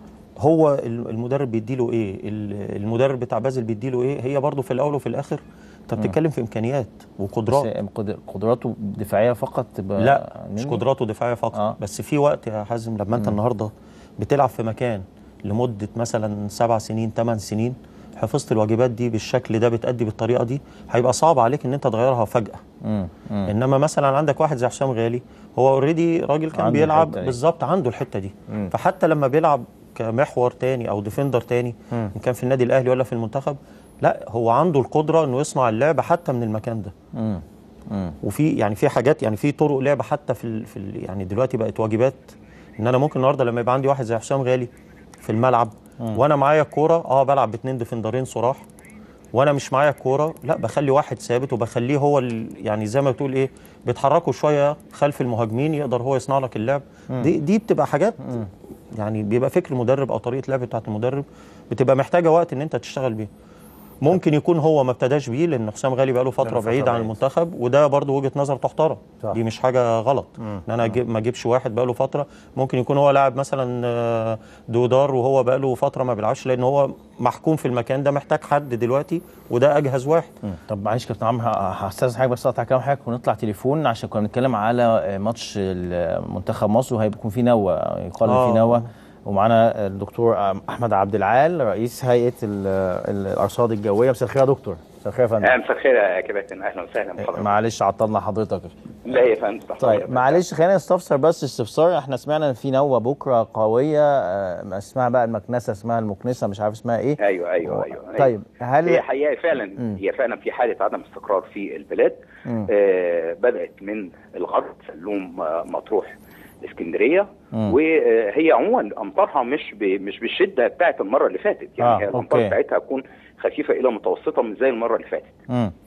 هو ال- المدرب بيديله ايه ال- المدرب بتاع بازل بيديله ايه هي برضه في الاول وفي الاخر انت بتتكلم في امكانيات وقدرات بس قد- قدراته دفاعيه فقط تبقى لا مش نني؟ قدراته دفاعيه فقط آه. آه. بس في وقت يا حازم لما انت النهارده بتلعب في مكان لمده مثلا سبع سنين ثمان سنين حفظت الواجبات دي بالشكل ده بتأدي بالطريقه دي هيبقى صعب عليك ان انت تغيرها فجاه مم. مم. انما مثلا عندك واحد زي حسام غالي هو اوريدي راجل كان عنده بيلعب الحتة دي. بالظبط عنده الحته دي مم. فحتى لما بيلعب كمحور تاني او ديفندر تاني مم. ان كان في النادي الاهلي ولا في المنتخب لا هو عنده القدره انه يصنع اللعب حتى من المكان ده مم. مم. وفي يعني في حاجات يعني في طرق لعب حتى في ال في ال يعني دلوقتي بقت واجبات ان انا ممكن النهارده لما يبقى عندي واحد زي حسام غالي في الملعب وانا معايا الكوره اه بلعب باتنين ديفندرين صراح وانا مش معايا الكوره لا بخلي واحد ثابت وبخليه هو ال- يعني زي ما بتقول ايه بيتحركوا شويه خلف المهاجمين يقدر هو يصنع لك اللعب دي دي بتبقى حاجات يعني بيبقى فكر المدرب او طريقه لعب بتاعت المدرب بتبقى محتاجه وقت ان انت تشتغل بيها ممكن يكون هو ما ابتداش بيه لان حسام غالي بقى له فتره فترة بعيد عن بعيد. المنتخب وده برضه وجهه نظر تحترم صح. دي مش حاجه غلط ان انا أجيب ما اجيبش واحد بقى له فتره ممكن يكون هو لاعب مثلا آه، دودار وهو بقى له فتره ما بيلعبش لان هو محكوم في المكان ده محتاج حد دلوقتي وده اجهز واحد مم. طب معلش كابتن عمرو ه- هستاذن حضرتك بس اقطع كلام حضرتك ونطلع تليفون عشان كنا بنتكلم على ماتش منتخب مصر وهيكون في نوى يقال آه. في نوى ومعانا الدكتور احمد عبد العال رئيس هيئه ال- ال- الارصاد الجويه مساء الخير يا دكتور مساء الخير يا فندم مساء الخير يا كابتن اهلا وسهلا بحضرتك معلش عطلنا حضرتك لا يا فندم تحت طيب أمرك. معلش خلينا نستفسر بس استفسار احنا سمعنا ان في نوة بكره قويه آه، اسمها بقى المكنسه اسمها المكنسه مش عارف اسمها ايه ايوه ايوه ايوه طيب هل هي حقيقه فعلا مم. هي فعلا في حاله عدم استقرار في البلاد مم. آه بدات من الغرب سلوم آه، مطروح اسكندريه مم. وهي عموما امطارها مش ب... مش بالشده بتاعت المره اللي فاتت يعني آه، هي الامطار أوكي. بتاعتها هتكون خفيفه الى متوسطه مش زي المره اللي فاتت مم.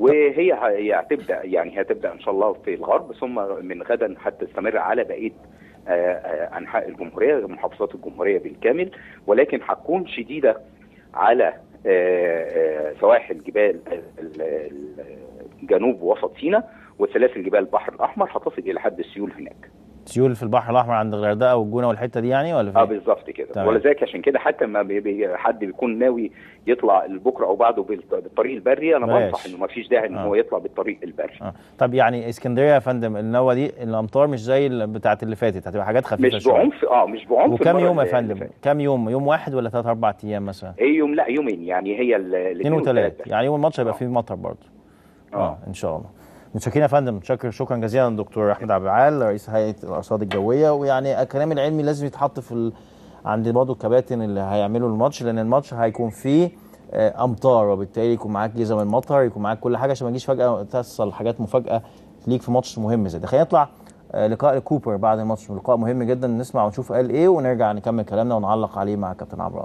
وهي ه- هي هتبدا يعني هتبدا ان شاء الله في الغرب ثم من غدا هتستمر على بقيه آه، آه، انحاء الجمهوريه محافظات الجمهوريه بالكامل ولكن هتكون شديده على آه، آه، سواحل جبال ال- ال- جنوب ووسط سيناء وسلاسل جبال البحر الاحمر هتصل الى حد السيول هناك سيول في البحر الاحمر عند الغردقه والجونه والحته دي يعني ولا اه فين؟ بالظبط كده تمام. ولذلك عشان كده حتى ما بي بي حد بيكون ناوي يطلع بكره او بعده بالط- بالطريق البري انا بلاش. بنصح انه ما فيش داعي ان آه. هو يطلع بالطريق البري آه. طب يعني اسكندريه يا فندم النوة دي الامطار مش زي ال- بتاعت اللي فاتت هتبقى حاجات خفيفه مش شويه بعنف اه مش بعنف وكم المرة يوم يا اللي- اللي فندم؟ فاتت. كم يوم؟ يوم واحد ولا ثلاث اربع ايام مثلا؟ ايه يوم لا يومين يعني هي ال- اثنين الاثنين وثلاث والثلاث يعني يوم الماتش هيبقى فيه مطر برضه اه ان شاء الله متشكرين يا فندم متشكر شكرا جزيلا للدكتور احمد عبد العال رئيس هيئه الارصاد الجويه ويعني الكلام العلمي لازم يتحط في ال... عند برضه الكباتن اللي هيعملوا الماتش لان الماتش هيكون فيه آه، امطار وبالتالي يكون معاك جزم المطر يكون معاك كل حاجه عشان ما تجيش فجاه تحصل حاجات مفاجاه ليك في ماتش مهم زي ده خلينا نطلع آه، لقاء لكوبر بعد الماتش لقاء مهم جدا نسمع ونشوف قال ايه ونرجع نكمل كلامنا ونعلق عليه مع كابتن عمران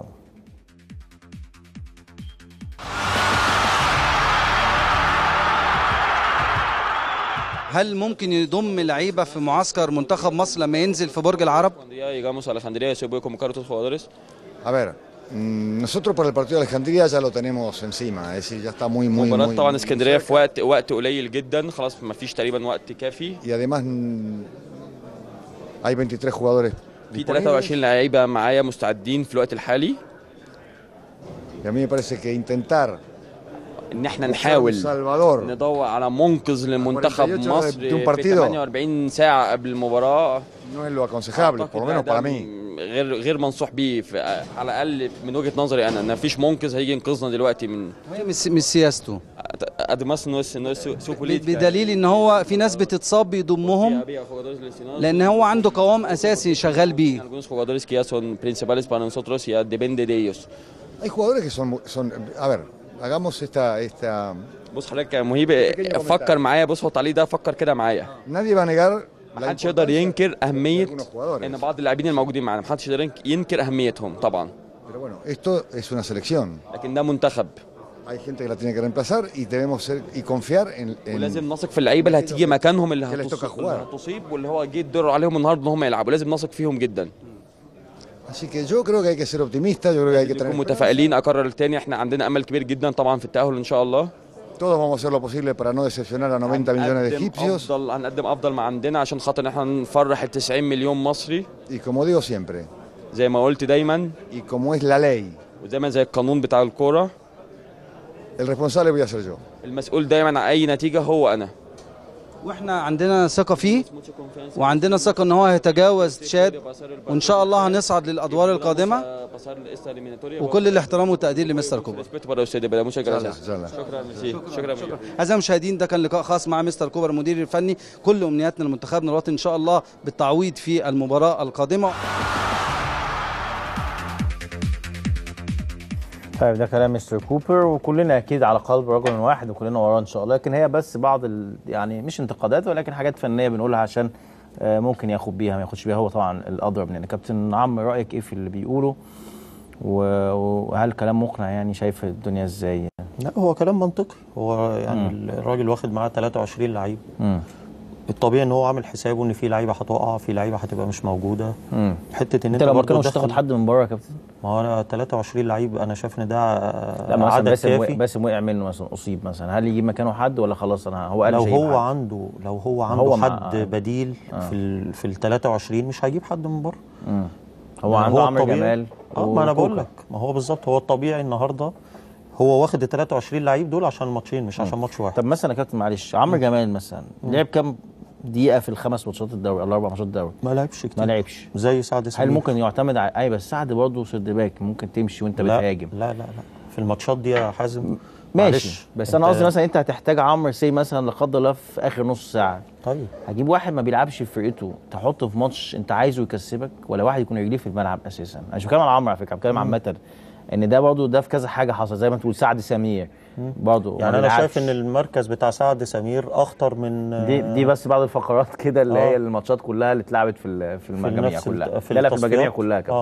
هل ممكن يضم لعيبه في معسكر منتخب مصر لما ينزل في برج العرب Cuando ya llegamos a Alejandría se puede convocar a otros jugadores. A ver, mm, nosotros por el partido de Alejandría ya lo tenemos encima, es decir, ya está muy, muy, مباراة muy. طبعا اسكندريه في وقت وقت قليل جدا خلاص ما فيش تقريبا وقت كافي Y además mm, hay 23 jugadores. في disponibles, 23 لعيبه معايا مستعدين في الوقت الحالي Y a mí me parece que intentar ان احنا buscar un نحاول Salvador ندور على منقذ لمنتخب 48 مصر de un في partido. 48 ساعه قبل المباراه no es lo aconsejable, por lo menos para mí. غير غير منصوح بيه في على الاقل من وجهه نظري انا ان مفيش منقذ هيجي ينقذنا دلوقتي من هي مش مش سياسته además no es, no es su, su política. بدليل ان هو في ناس بتتصاب بيضمهم Había jugadores lesionados. لان هو عنده قوام اساسي شغال بيه algunos jugadores que ya son principales para nosotros y ya depende de ellos. Hay jugadores que son, mu- son a ver, hagamos esta, esta. بص حضرتك يا مهيب فكر معايا بص هو التعليق ده فكر كده معايا Nadie va a negar la محدش يقدر ينكر اهميه algunos jugadores. ان بعض اللاعبين الموجودين معانا محدش يقدر ينك- ينكر اهميتهم طبعا Pero bueno, esto es una selección. لكن ده منتخب Hay gente que la tiene que reemplazar y debemos ser y confiar en, en ولازم نثق في اللعيبه اللي هتيجي مكانهم اللي, que les هتص... toca jugar. اللي هتصيب واللي هو جه الدور عليهم النهارده ان هم يلعبوا لازم نثق فيهم جدا Así que yo creo que hay que ser optimistas, yo creo que hay que tener نكون متفائلين اكرر تاني احنا عندنا امل كبير جدا طبعا في التاهل ان شاء الله Todos vamos a hacer lo posible para no decepcionar a 90 millones de هنقدم egipcios. افضل هنقدم افضل ما عندنا عشان خاطر احنا نفرح ال 90 مليون مصري Y como digo siempre, زي ما قلت دايما y como es la ley, ودايما زي القانون بتاع الكوره el responsable voy a ser yo. المسؤول دايما عن اي نتيجه هو انا واحنا عندنا ثقه فيه وعندنا ثقه ان هو هيتجاوز تشاد وان شاء الله هنصعد للادوار القادمه وكل الاحترام والتقدير لمستر كوبر Respeto para usted, de verdad. Muchas gracias. Zala. شكرا ميرسي. شكرا شكرا اعزائي المشاهدين ده كان لقاء خاص مع مستر كوبر المدير الفني كل امنياتنا لمنتخبنا الوطني ان شاء الله بالتعويض في المباراه القادمه طيب ده كلام مستر كوبر وكلنا اكيد على قلب رجل واحد وكلنا وراه ان شاء الله لكن هي بس بعض ال... يعني مش انتقادات ولكن حاجات فنيه بنقولها عشان آه، ممكن ياخد بيها ما ياخدش بيها هو طبعا الادرى مننا كابتن عمرو رايك ايه في اللي بيقوله و- وهل كلام مقنع يعني شايف الدنيا ازاي لا هو كلام منطقي هو يعني الراجل واخد معاه 23 لعيب مم. الطبيعي ان هو عامل حسابه ان في لعيبه هتقع في لعيبه هتبقى مش موجوده مم. حته ان انت انت لو برضه مكانه مش تدخل- هتاخد حد من بره يا كابتن ما هو انا 23 لعيب انا شايف ان ده لا ما مثلا عدد باسم وقع كافي باسم وقع منه مثلا اصيب مثلا هل يجيب مكانه حد ولا خلاص انا هو قال لو مش هيجيب هو حد؟ عنده لو هو عنده هو هو مع- حد بديل آه. في ال في ال 23 مش هيجيب حد من بره مم. هو ما عنده عمرو الطبيعي- جمال اه ما انا بقول وكوكا. لك ما هو بالظبط هو الطبيعي النهارده هو واخد ال 23 لعيب دول عشان ماتشين مش عشان ماتش واحد طب مثلا يا كابتن معلش عمرو جمال مثلا لعب كام دقيقه في الخمس ماتشات الدوري الاربع ماتشات الدوري ما لعبش كتير ما لعبش زي سعد هل سمير ممكن يعتمد على اي بس سعد برضه سد باك ممكن تمشي وانت لا بتهاجم لا لا لا في الماتشات دي يا حازم ماشي معلش، بس أنت- انا قصدي مثلا انت هتحتاج عمرو سي مثلا لا قدر الله في اخر نص ساعه طيب هجيب واحد ما بيلعبش في فرقته تحطه في ماتش انت عايزه يكسبك ولا واحد يكون رجليه في الملعب اساسا انا مش بتكلم على عمرو على فكره بتكلم عامه ان ده برضه ده في كذا حاجه حصل زي ما تقول سعد سمير برضه يعني انا شايف ان المركز بتاع سعد سمير اخطر من دي دي بس بعض الفقرات كده اللي آه. هي الماتشات كلها اللي اتلعبت في ال- في المجاميع نفس كلها ال- في لا لا في المجاميع التصفيات. كلها كده اه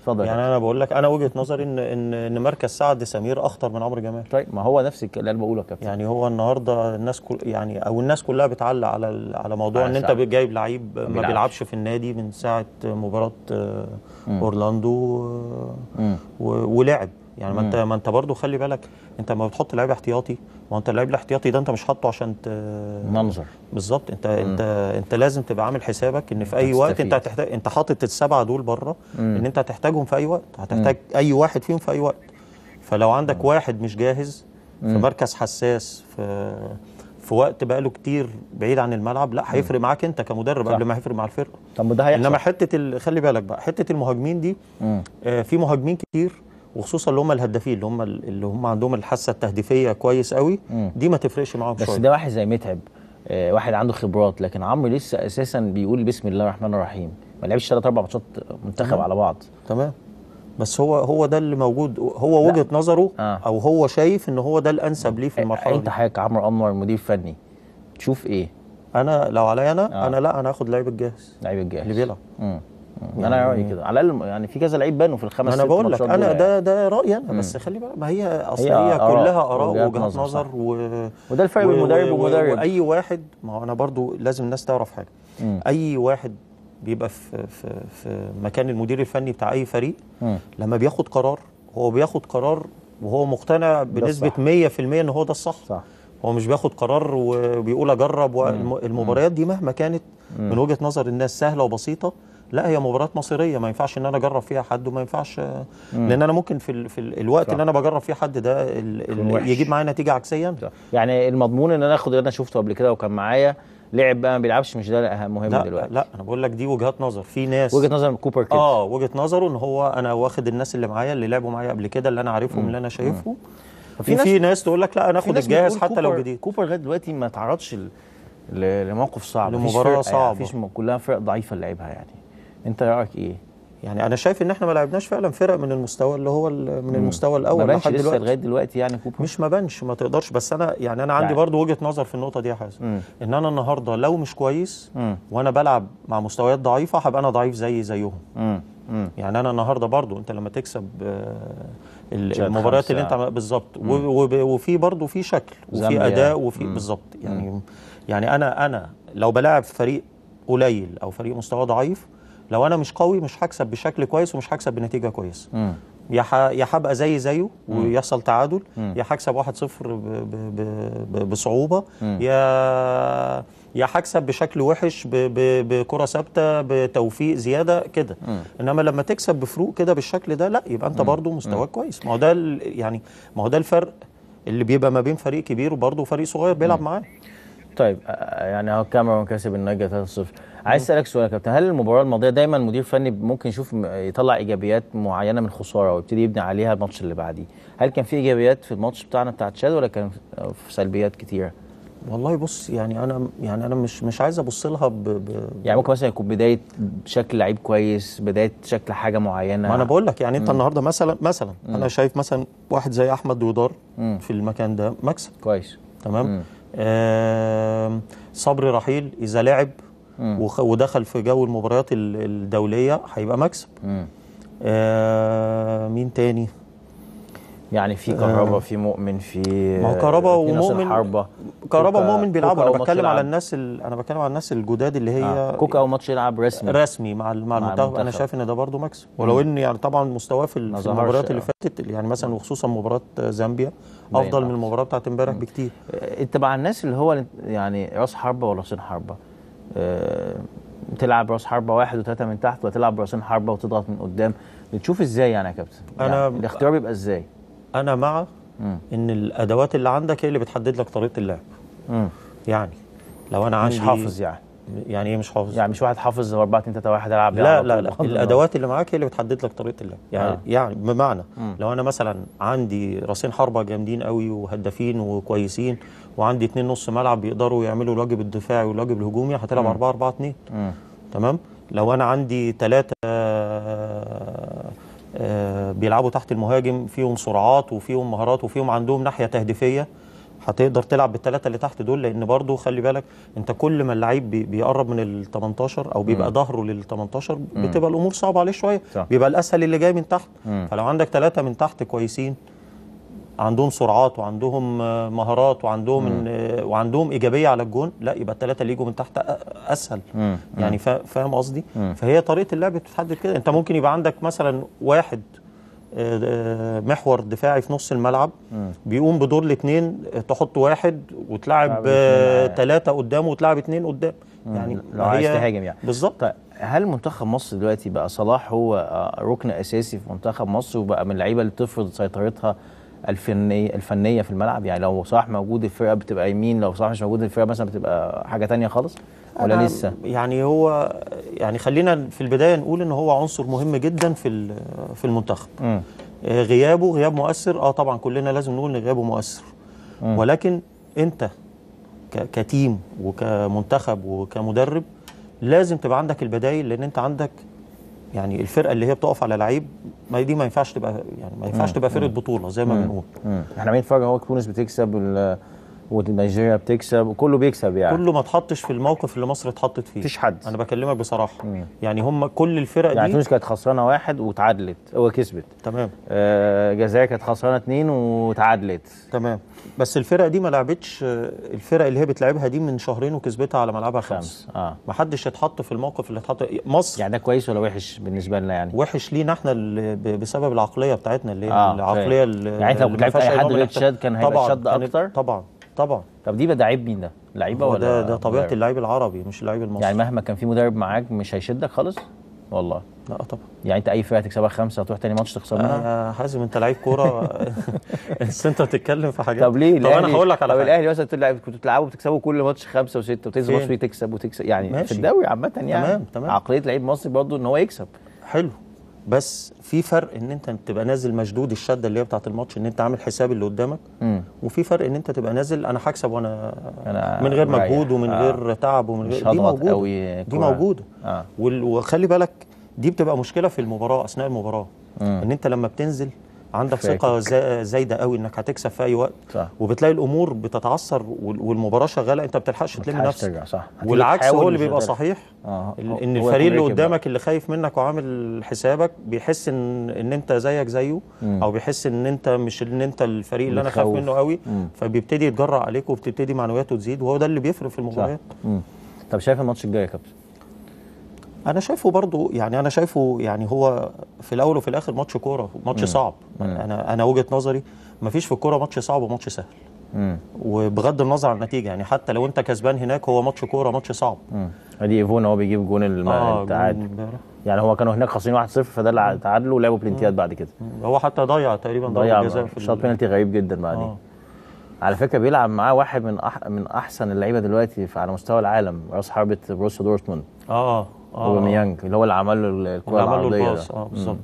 اتفضل يعني انا بقول لك انا وجهه نظري ان ان ان مركز سعد سمير اخطر من عمرو جمال طيب ما هو نفس الكلام اللي انا بقوله يا كابتن يعني هو النهارده الناس كل يعني او الناس كلها بتعلق على ال- على موضوع على ان انت سعد. جايب لعيب ما بيلعبش. بيلعبش في النادي من ساعه مباراه آه، مم. اورلاندو آه، مم. و- ولعب يعني ما انت مم. ما انت برضه خلي بالك انت لما بتحط لعيب احتياطي ما انت اللعيب الاحتياطي ده انت مش حاطه عشان ت... منظر بالظبط انت انت انت لازم تبقى عامل حسابك ان في اي وقت انت هتستفيد. هتحتاج انت حاطط السبعه دول بره مم. ان انت هتحتاجهم في اي وقت هتحتاج اي واحد فيهم في اي وقت فلو عندك واحد مش جاهز في مم. مركز حساس في في وقت بقاله كتير بعيد عن الملعب لا هيفرق معاك انت كمدرب صح. قبل ما هيفرق مع الفرقه طب ما ده هيحصل انما حته ال... خلي بالك بقى حته المهاجمين دي مم. آه، في مهاجمين كتير وخصوصا اللي هم الهدافين اللي هم اللي هم عندهم الحاسه التهديفيه كويس قوي مم. دي ما تفرقش معاهم بس شويه ده واحد زي متعب آه، واحد عنده خبرات لكن عمرو لسه اساسا بيقول بسم الله الرحمن الرحيم ما لعبش ثلاث اربع ماتشات منتخب تمام. على بعض تمام بس هو هو ده اللي موجود هو وجهه نظره آه. او هو شايف ان هو ده الانسب ليه في المرحله انت دي حضرتك عمرو انور مدير فني تشوف ايه انا لو عليا انا آه. انا لا انا هاخد لعيب الجاهز لعيب الجاهز اللي بيلعب مم. مم. انا رايي كده على الاقل يعني في كذا لعيب بانوا في الخمس ما انا ست بقول لك ماتشات انا دول ده ده رايي انا مم. بس خلي بالك ما هي اصل هي هي, آراء كلها اراء ووجهات ووجهات نظر، نظر صح. و وده الفرق بين و- مدرب و- ومدرب. واي واحد ما هو انا برضو لازم الناس تعرف حاجه مم. اي واحد بيبقى في في في مكان المدير الفني بتاع اي فريق مم. لما بياخد قرار هو بياخد قرار وهو مقتنع بنسبه الصح. 100% ان هو ده الصح صح هو مش بياخد قرار وبيقول اجرب والم- المباريات دي مهما كانت مم. من وجهه نظر الناس سهله وبسيطه لا هي مباريات مصيريه ما ينفعش ان انا اجرب فيها حد وما ينفعش مم. لان انا ممكن في ال... في ال... الوقت صح. اللي انا بجرب فيه حد ده ال... يكون ال... وحش. يجيب معايا نتيجه عكسيه يعني المضمون ان انا اخد اللي انا شفته قبل كده وكان معايا لعب بقى ما بيلعبش مش ده الاهم مهم لا دلوقتي لا انا بقول لك دي وجهات نظر في ناس وجهه نظر كوبر كده اه وجهه نظره ان هو انا واخد الناس اللي معايا اللي لعبوا معايا قبل كده اللي انا عارفهم اللي انا شايفهم في وفي ناس- ناس تقول لك لا انا في اخد ناس الجاهز بتقول حتى لو كوبر- جديد كوبر لغايه دلوقتي ما تعرضش ل- ل- لموقف صعب مفيش لمباراة فرقة صعبة. يعني مفيش م- كلها فرق ضعيفه اللي لعبها يعني انت رايك ايه؟ يعني انا شايف ان احنا ما لعبناش فعلا فرق من المستوى اللي هو ال- من المستوى ما الاول بانش لحد لسه دلوقتي لغايه دلوقتي يعني كوبر مش ما بانش ما تقدرش بس انا يعني انا عندي يعني. برضو وجهه نظر في النقطه دي يا حازم مم. ان انا النهارده لو مش كويس مم. وانا بلعب مع مستويات ضعيفه هبقى انا ضعيف زي زيهم مم. مم. يعني انا النهارده برضو انت لما تكسب آه، ال- شاد المباريات خمسة. اللي انت عم- بالظبط مم. و- وب- وفي برضو في شكل وفي زامبيا. اداء وفي مم. بالظبط يعني يعني انا انا لو بلاعب فريق قليل او فريق مستواه ضعيف لو انا مش قوي مش هكسب بشكل كويس ومش هكسب بنتيجه كويسه مم. يا ح- يا هبقى زي زيه ويحصل تعادل مم. يا هكسب 1-0 ب- ب- ب- ب- بصعوبه مم. يا يا هكسب بشكل وحش ب- ب- بكره ثابته بتوفيق زياده كده مم. انما لما تكسب بفروق كده بالشكل ده لا يبقى انت برضو مستواك كويس ما هو ده ال- يعني ما هو ده الفرق اللي بيبقى ما بين فريق كبير وبرضه فريق صغير بيلعب معاه طيب آه، يعني اهو كاميرون كسب النجا 3-0 عايز اسالك سؤال يا كابتن هل المباراه الماضيه دايما مدير فني ممكن يشوف م- يطلع ايجابيات معينه من خساره ويبتدي يبني عليها الماتش اللي بعديه هل كان في ايجابيات في الماتش بتاعنا بتاع تشاد ولا كان في سلبيات كتيره والله بص يعني انا يعني انا مش مش عايز ابص لها ب, ب يعني ممكن مثلا يكون بدايه شكل لعيب كويس بدايه شكل حاجه معينه ما انا بقول لك يعني انت مم. النهارده مثلا مثلا مم. انا شايف مثلا واحد زي احمد دودار مم. في المكان ده مكسب كويس تمام مم. آم، صبري رحيل اذا لعب مم. وخ- ودخل في جو المباريات ال- الدوليه هيبقى مكسب مم. آه مين تاني يعني في كهربا في مؤمن في ما هو كهربا في ناصر ومؤمن حربه كهربا كوكا- ومؤمن بيلعبوا كوكا انا أول ماتش بتكلم على يلعب. الناس ال... انا بتكلم على الناس الجداد اللي هي آه. كوكا اول ماتش يلعب رسمي رسمي مع ال- مع مع المنتخب انا المنتخب. شايف ان ده برضه مكسب ولو ان يعني طبعا مستواه في, ال- ما في ظهرش، المباريات اللي آه. فاتت يعني مثلا وخصوصا مباراه زامبيا باين افضل من أكتر. المباراه بتاعت امبارح بكتير آه، انت مع الناس اللي هو يعني راس حربه ولا راسين حربه أه تلعب راس حربه واحد وثلاثه من تحت ولا تلعب راسين حربه وتضغط من قدام بتشوف ازاي يعني يا كابتن أنا- يعني الاختيار بيبقى ازاي انا مع مم. ان الادوات اللي عندك هي اللي بتحدد لك طريقه اللعب مم. يعني لو انا عندي مش حافظ يعني يعني ايه مش حافظ يعني مش واحد حافظ 4 2 3 1 العب لا على لا طول. لا بغض الادوات اللي معاك هي اللي بتحدد لك طريقه اللعب يعني آه. آه. يعني بمعنى مم. لو انا مثلا عندي راسين حربه جامدين قوي وهدافين وكويسين وعندي اتنين نص ملعب بيقدروا يعملوا الواجب الدفاعي والواجب الهجومي هتلعب مم. 4 4 2 مم. تمام لو انا عندي ثلاثه بيلعبوا تحت المهاجم فيهم سرعات وفيهم مهارات وفيهم عندهم ناحيه تهديفيه هتقدر تلعب بالثلاثه اللي تحت دول لان برضو خلي بالك انت كل ما اللعيب بي- بيقرب من ال 18 او بيبقى مم. ظهره لل 18 مم. بتبقى الامور صعبه عليه شويه صح. بيبقى الاسهل اللي جاي من تحت مم. فلو عندك ثلاثه من تحت كويسين عندهم سرعات وعندهم آه، مهارات وعندهم مم. آه، وعندهم ايجابيه على الجون لا يبقى الثلاثه اللي يجوا من تحت أ- اسهل مم. يعني فا- فاهم قصدي مم. فهي طريقه اللعب بتتحدد كده انت ممكن يبقى عندك مثلا واحد آه، آه، محور دفاعي في نص الملعب مم. بيقوم بدور الاثنين تحط واحد وتلعب تلعب اتنين معاه. ثلاثه قدام وتلعب اثنين قدام يعني لو عايز هي- تهاجم يعني بالظبط طيب هل منتخب مصر دلوقتي بقى صلاح هو آه، ركن اساسي في منتخب مصر وبقى من اللعيبه اللي بتفرض سيطرتها الفنيه الفنيه في الملعب يعني لو صلاح موجود الفرقه بتبقى يمين لو صلاح مش موجود الفرقه مثلا بتبقى حاجه تانية خالص ولا أنا لسه يعني هو يعني خلينا في البدايه نقول ان هو عنصر مهم جدا في ال- في المنتخب مم. آه، غيابه غياب مؤثر اه طبعا كلنا لازم نقول ان غيابه مؤثر مم. ولكن انت ك- كتيم وكمنتخب وكمدرب لازم تبقى عندك البدايل لان انت عندك يعني الفرقه اللي هي بتقف على لعيب ما دي ما ينفعش تبقى يعني ما ينفعش مم. تبقى فرقه مم. بطوله زي ما مم. بنقول مم. احنا عمالين نتفرج اهو تونس بتكسب وال- ونيجيريا بتكسب وكله بيكسب يعني كله ما اتحطش في الموقف اللي مصر اتحطت فيه مفيش حد انا بكلمك بصراحه يعني هم كل الفرق يعني دي تونس كانت خسرانه واحد وتعادلت هو كسبت تمام آه، الجزائر كانت خسرانه اثنين وتعادلت تمام بس الفرق دي ما لعبتش آه، الفرق اللي هي بتلعبها دي من شهرين وكسبتها على ملعبها خمس اه ما حدش اتحط في الموقف اللي اتحط مصر يعني ده كويس ولا وحش بالنسبه لنا يعني وحش لينا احنا اللي ب- بسبب العقليه بتاعتنا اللي هي آه، العقليه فاهم. اللي يعني انت لو اللي كنت ما لعبت فيهاش اي حد نوع من غير الاحترام. تشاد كان هيبقى طبعاً، الشد كانت- اكتر طبعا طبعا طب دي بقى ده عيب مين ده؟ لعيبه هو ولا ده ده طبيعه مدرب؟ اللعيب العربي مش اللعيب المصري يعني مهما كان في مدرب معاك مش هيشدك خالص؟ والله لا طبعا يعني انت اي فرقه تكسبها خمسه هتروح تاني ماتش تخسر منها؟ آه حازم انت لعيب كوره بس انت بتتكلم في حاجات طب ليه؟ طب انا هقول لك على طب حاجه الاهلي مثلا تلعب كنتوا بتلعبوا بتكسبوا كل ماتش خمسه وسته وتنزل فين؟ ماتش فيه تكسب وتكسب يعني ماشي. في الدوري عامه يعني تمام، تمام. عقليه لعيب مصري برضه ان هو يكسب حلو بس في فرق ان انت تبقى نازل مشدود الشده اللي هي بتاعت الماتش ان انت عامل حساب اللي قدامك مم. وفي فرق ان انت تبقى نازل انا هكسب وانا أنا من غير مريح. مجهود ومن آه. غير تعب ومن مش غير دي هضغط موجوده قوي دي كرة. موجوده اه وال- وخلي بالك دي بتبقى مشكله في المباراه اثناء المباراه مم. ان انت لما بتنزل عندك فاكك. ثقه زا- زايده قوي انك هتكسب في اي وقت صح وبتلاقي الامور بتتعثر وال- والمباراه شغاله انت ما بتلحقش تلم تلحقش نفسك ترجع، صح. هتيجي والعكس تحاول هو اللي مش بيبقى هتلحق. صحيح اه ال- هو- ان هو الفريق اللي يكون راكب بقى. قدامك اللي خايف منك وعامل حسابك بيحس ان ان انت زيك زيه مم. او بيحس ان انت مش ان انت الفريق اللي انا خايف بتخوف. منه قوي مم. فبيبتدي يتجرأ عليك وبتبتدي معنوياته تزيد وهو ده اللي بيفرق في صح المباريات مم. طب شايف الماتش الجاي يا كابتن؟ انا شايفه برضو يعني انا شايفه يعني هو في الاول وفي الاخر ماتش كوره ماتش مم. صعب مم. انا انا وجهه نظري ما فيش في الكوره ماتش صعب وماتش سهل مم. وبغض النظر عن النتيجه يعني حتى لو انت كسبان هناك هو ماتش كوره ماتش صعب مم. ادي ايفون هو بيجيب جون الم- آه، التعادل جون امبارح. يعني هو كانوا هناك خاسرين 1-0 فده اللي تعادلوا ولعبوا بلنتيات بعد كده هو حتى ضيع تقريبا ضيع ضربة جزاء في شوط ال- بينالتي غريب جدا بعدين آه. على فكره بيلعب معاه واحد من أح من احسن اللعيبه دلوقتي في على مستوى العالم راس حربه بروسيا دورتموند اه اه اوباميانج اللي هو اللي عمل له اللي الكره عمل له العرضيه الباص ده. اه مم. بالظبط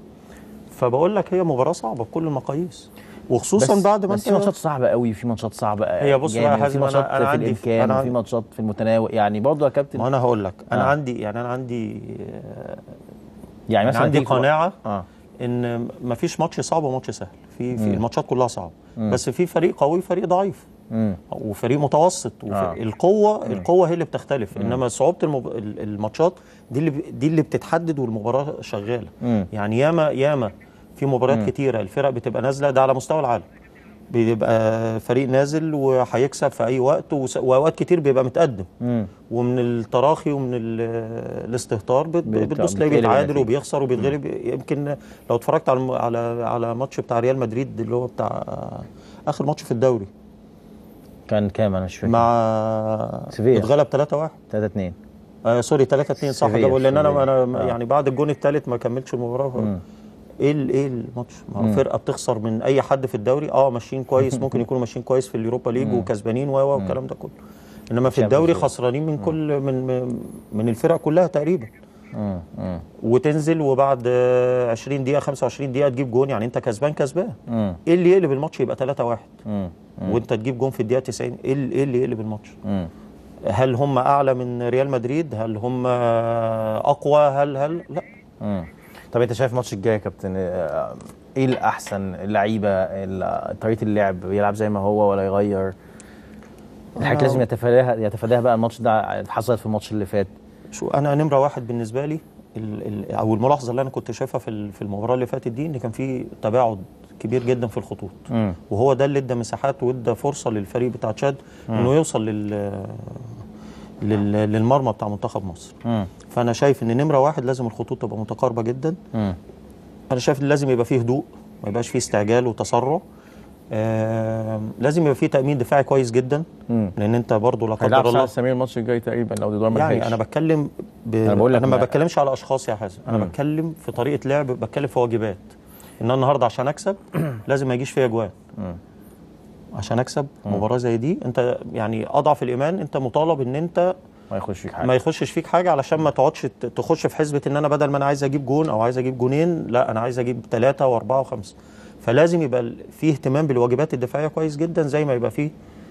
فبقول لك هي مباراه صعبه بكل المقاييس وخصوصا بس بعد ما بس في ماتشات صعبه قوي في ماتشات صعبه هي بص بقى يا جامد، حازم، في أنا- ماتشات أنا في عندي- الامكان أنا- وفي ماتشات في المتناول يعني برضه يا كابتن ما انا هقول لك انا آه. عندي يعني انا عندي آه، يعني مثلا عندي تيجي في- قناعه اه ان ما فيش ماتش صعب وماتش سهل في في مم. الماتشات كلها صعبه مم. بس في فريق قوي وفريق ضعيف مم. وفريق متوسط وف... آه. القوه مم. القوه هي اللي بتختلف مم. انما صعوبه المب... ال- الماتشات دي اللي ب... دي اللي بتتحدد والمباراه شغاله مم. يعني ياما ياما في مباريات مم. كتيره الفرق بتبقى نازله ده على مستوى العالم بيبقى فريق نازل وهيكسب في اي وقت وس... واوقات كتير بيبقى متقدم مم. ومن التراخي ومن ال... الاستهتار بت... بت- بتبص تلاقيه بتقلب بيتعادل النتيجة. وبيخسر وبيتغلب يمكن لو اتفرجت على الم- على على ماتش بتاع ريال مدريد اللي هو بتاع اخر ماتش في الدوري كان كام انا مش فاكر مع سيفيا. اتغلب 3 1 3 2 آه سوري 3 2 صح سيفيا، ده لان انا سيفيا. انا آه. يعني بعد الجون الثالث ما كملتش المباراه ف- مم. ايه ال- ايه الماتش؟ ما مم. هو فرقه بتخسر من اي حد في الدوري اه ماشيين كويس ممكن يكونوا ماشيين كويس في اليوروبا ليج مم. وكسبانين و و والكلام ده كله انما في Champions الدوري League. خسرانين من كل من من- من الفرق كلها تقريبا مم. مم. وتنزل وبعد آه، 20 دقيقه 25 دقيقه تجيب جون يعني انت كسبان كسبان مم. ايه اللي يقلب الماتش يبقى 3 1 مم. وانت تجيب جون في الدقيقه 90 ايه اللي- إيه اللي يقلب الماتش مم. هل هم اعلى من ريال مدريد هل هم اقوى هل هل لا مم. طب انت شايف الماتش الجاي يا كابتن آه، ايه الاحسن اللعيبه ال- طريقه اللعب يلعب زي ما هو ولا يغير الحاجات أنا- لازم يتفاداها يتفاداها بقى الماتش ده حصلت في الماتش اللي فات شو انا نمره واحد بالنسبه لي ال ال او الملاحظه اللي انا كنت شايفها في ال- في المباراه اللي فاتت دي ان كان في تباعد كبير جدا في الخطوط مم. وهو ده اللي ادى مساحات وادى فرصه للفريق بتاع تشاد مم. انه يوصل لل لل- للمرمى بتاع منتخب مصر مم. فانا شايف ان نمره واحد لازم الخطوط تبقى متقاربه جدا مم. انا شايف ان لازم يبقى فيه هدوء ما يبقاش فيه استعجال وتسرع آه لازم يبقى فيه تامين دفاعي كويس جدا مم. لان انت برضو لا هيلعب قدر الله سعد سمير الماتش الجاي تقريبا لو ديدار ما يعني لحقش. انا بتكلم ب... أنا انا, بقول لك أنا ما ما- بتكلمش على اشخاص يا حازم انا مم. بتكلم في طريقه لعب بتكلم في واجبات ان انا النهارده عشان اكسب لازم ما يجيش فيا اجوان مم. عشان اكسب مباراه زي دي انت يعني اضعف الايمان انت مطالب ان انت ما يخش فيك حاجه ما يخشش فيك حاجه علشان ما تقعدش ت- تخش في حسبه ان انا بدل ما انا عايز اجيب جون او عايز اجيب جونين لا انا عايز اجيب ثلاثه واربعه وخمسه فلازم يبقى ال- فيه اهتمام بالواجبات الدفاعيه كويس جدا زي ما يبقى فيه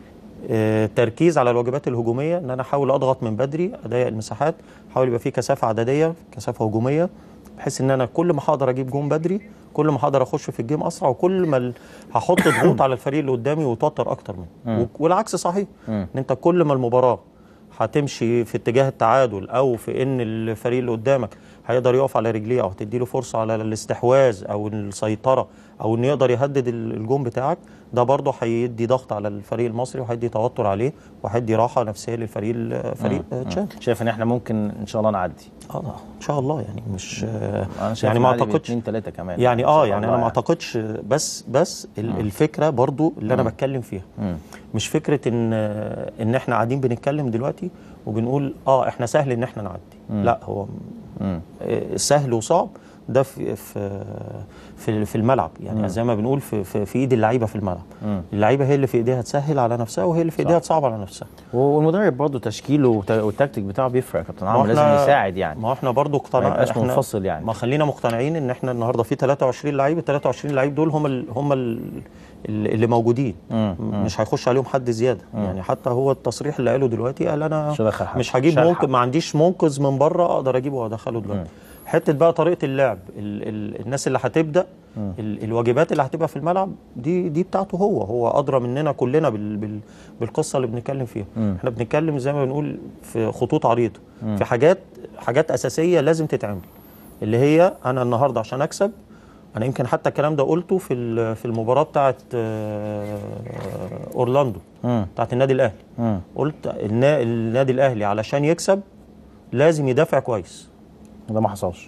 آه، تركيز على الواجبات الهجوميه ان انا احاول اضغط من بدري اضيق المساحات احاول يبقى فيه كثافه عدديه كثافه هجوميه بحيث ان انا كل ما هقدر اجيب جون بدري كل ما هقدر اخش في الجيم اسرع وكل ما ال- هحط ضغوط على الفريق اللي قدامي وتوتر اكتر منه مم. و- والعكس صحيح مم. ان انت كل ما المباراه هتمشي في اتجاه التعادل او في ان الفريق اللي قدامك هيقدر يقف على رجليه او هتدي له فرصه على الاستحواذ او السيطره او انه يقدر يهدد ال- الجون بتاعك ده برضه هيدي ضغط على الفريق المصري وهيدي توتر عليه وهيدي راحه نفسيه للفريق ال- فريق مم. تشاد شايف ان احنا ممكن ان شاء الله نعدي اه ان شاء الله يعني مش انا شايف يعني ما نعدي اعتقدش باثنين ثلاثه كمان يعني إن شاء اه يعني الله انا ما اعتقدش بس بس ال- الفكره برضو اللي انا مم. بتكلم فيها مم. مش فكره ان ان احنا قاعدين بنتكلم دلوقتي وبنقول اه احنا سهل ان احنا نعدي مم. لا هو مم. آه، سهل وصعب ده في في في في الملعب يعني مم. زي ما بنقول في في, في ايد اللعيبه في الملعب مم. اللعيبه هي اللي في ايديها تسهل على نفسها وهي اللي في ايديها تصعب على نفسها والمدرب برضه تشكيله وت- والتكتيك بتاعه بيفرق يا كابتن ما عمرو لازم احنا- يساعد يعني ما احنا برضو ما اقتنع يبقاش إحنا- منفصل يعني ما خلينا مقتنعين ان احنا النهارده في 23 لعيب ال 23 لعيب دول هم ال هم ال اللي موجودين مم. مم. مش هيخش عليهم حد زياده مم. يعني حتى هو التصريح اللي قاله دلوقتي قال انا مش هدخل حد. مش هجيب مش هلحق. منقذ ما عنديش منقذ من بره اقدر اجيبه وادخله دلوقتي حته بقى طريقه اللعب ال ال الناس اللي هتبدا مم. ال الواجبات اللي هتبقى في الملعب دي دي بتاعته هو هو ادرى مننا كلنا بال بال بالقصه اللي بنتكلم فيها مم. احنا بنتكلم زي ما بنقول في خطوط عريضه مم. في حاجات حاجات اساسيه لازم تتعمل اللي هي انا النهارده عشان اكسب انا يمكن حتى الكلام ده قلته في ال- في المباراه بتاعه آه، اورلاندو مم. بتاعه النادي الاهلي مم. قلت النا- النادي الاهلي علشان يكسب لازم يدافع كويس وده ما حصلش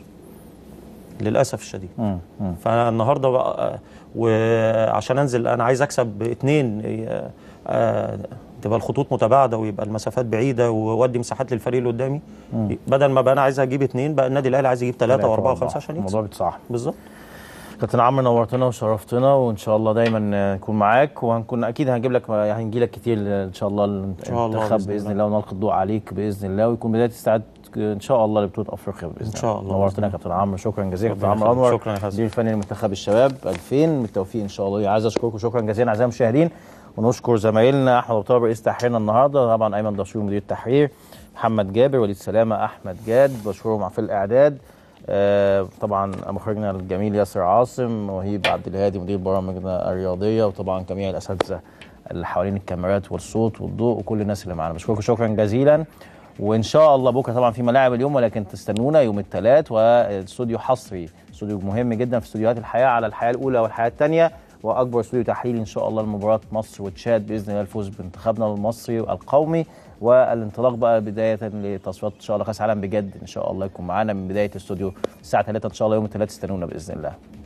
للاسف الشديد مم. مم. فالنهارده بقى وعشان انزل انا عايز اكسب باثنين آه، آه، تبقى الخطوط متباعده ويبقى المسافات بعيده وودي مساحات للفريق اللي قدامي مم. بدل ما بقى انا عايز اجيب اثنين بقى النادي الاهلي عايز يجيب ثلاثه واربعه وخمسه عشان يكسب الموضوع بيتصعب بالظبط كابتن عمرو نورتنا وشرفتنا وان شاء الله دايما نكون معاك وهنكون اكيد هنجيب لك هنجي لك كتير ان شاء الله شاء الله المنتخب بإذن باذن الله. الله ونلقي الضوء عليك باذن الله ويكون بدايه استعداد ان شاء الله لبطوله افريقيا باذن إن شاء الله نورتنا يا بإذن كابتن عمرو شكرا جزيلا كابتن ربنا عمرو يخليك. انور شكرا يا حسن. مدير الفني لمنتخب الشباب 2000 بالتوفيق ان شاء الله عايز اشكركم شكرا جزيلا اعزائي المشاهدين ونشكر زمايلنا احمد ابو طالب رئيس تحريرنا النهارده طبعا ايمن دشور مدير التحرير محمد جابر وليد سلامه احمد جاد بشكرهم في الاعداد آه، طبعا مخرجنا الجميل ياسر عاصم وهيب عبد الهادي مدير برامجنا الرياضيه وطبعا جميع الاساتذه اللي حوالين الكاميرات والصوت والضوء وكل الناس اللي معانا بشكركم شكرا جزيلا وان شاء الله بكره طبعا في ملاعب اليوم ولكن تستنونا يوم الثلاث واستوديو حصري استوديو مهم جدا في استوديوهات الحياه على الحياه الاولى والحياه الثانيه واكبر استوديو تحليلي ان شاء الله لمباراه مصر وتشاد باذن الله الفوز بمنتخبنا المصري القومي والانطلاق بقى بدايه لتصفيات ان شاء الله كاس عالم بجد ان شاء الله يكون معانا من بدايه الاستوديو الساعه 3 ان شاء الله يوم الثلاث استنونا باذن الله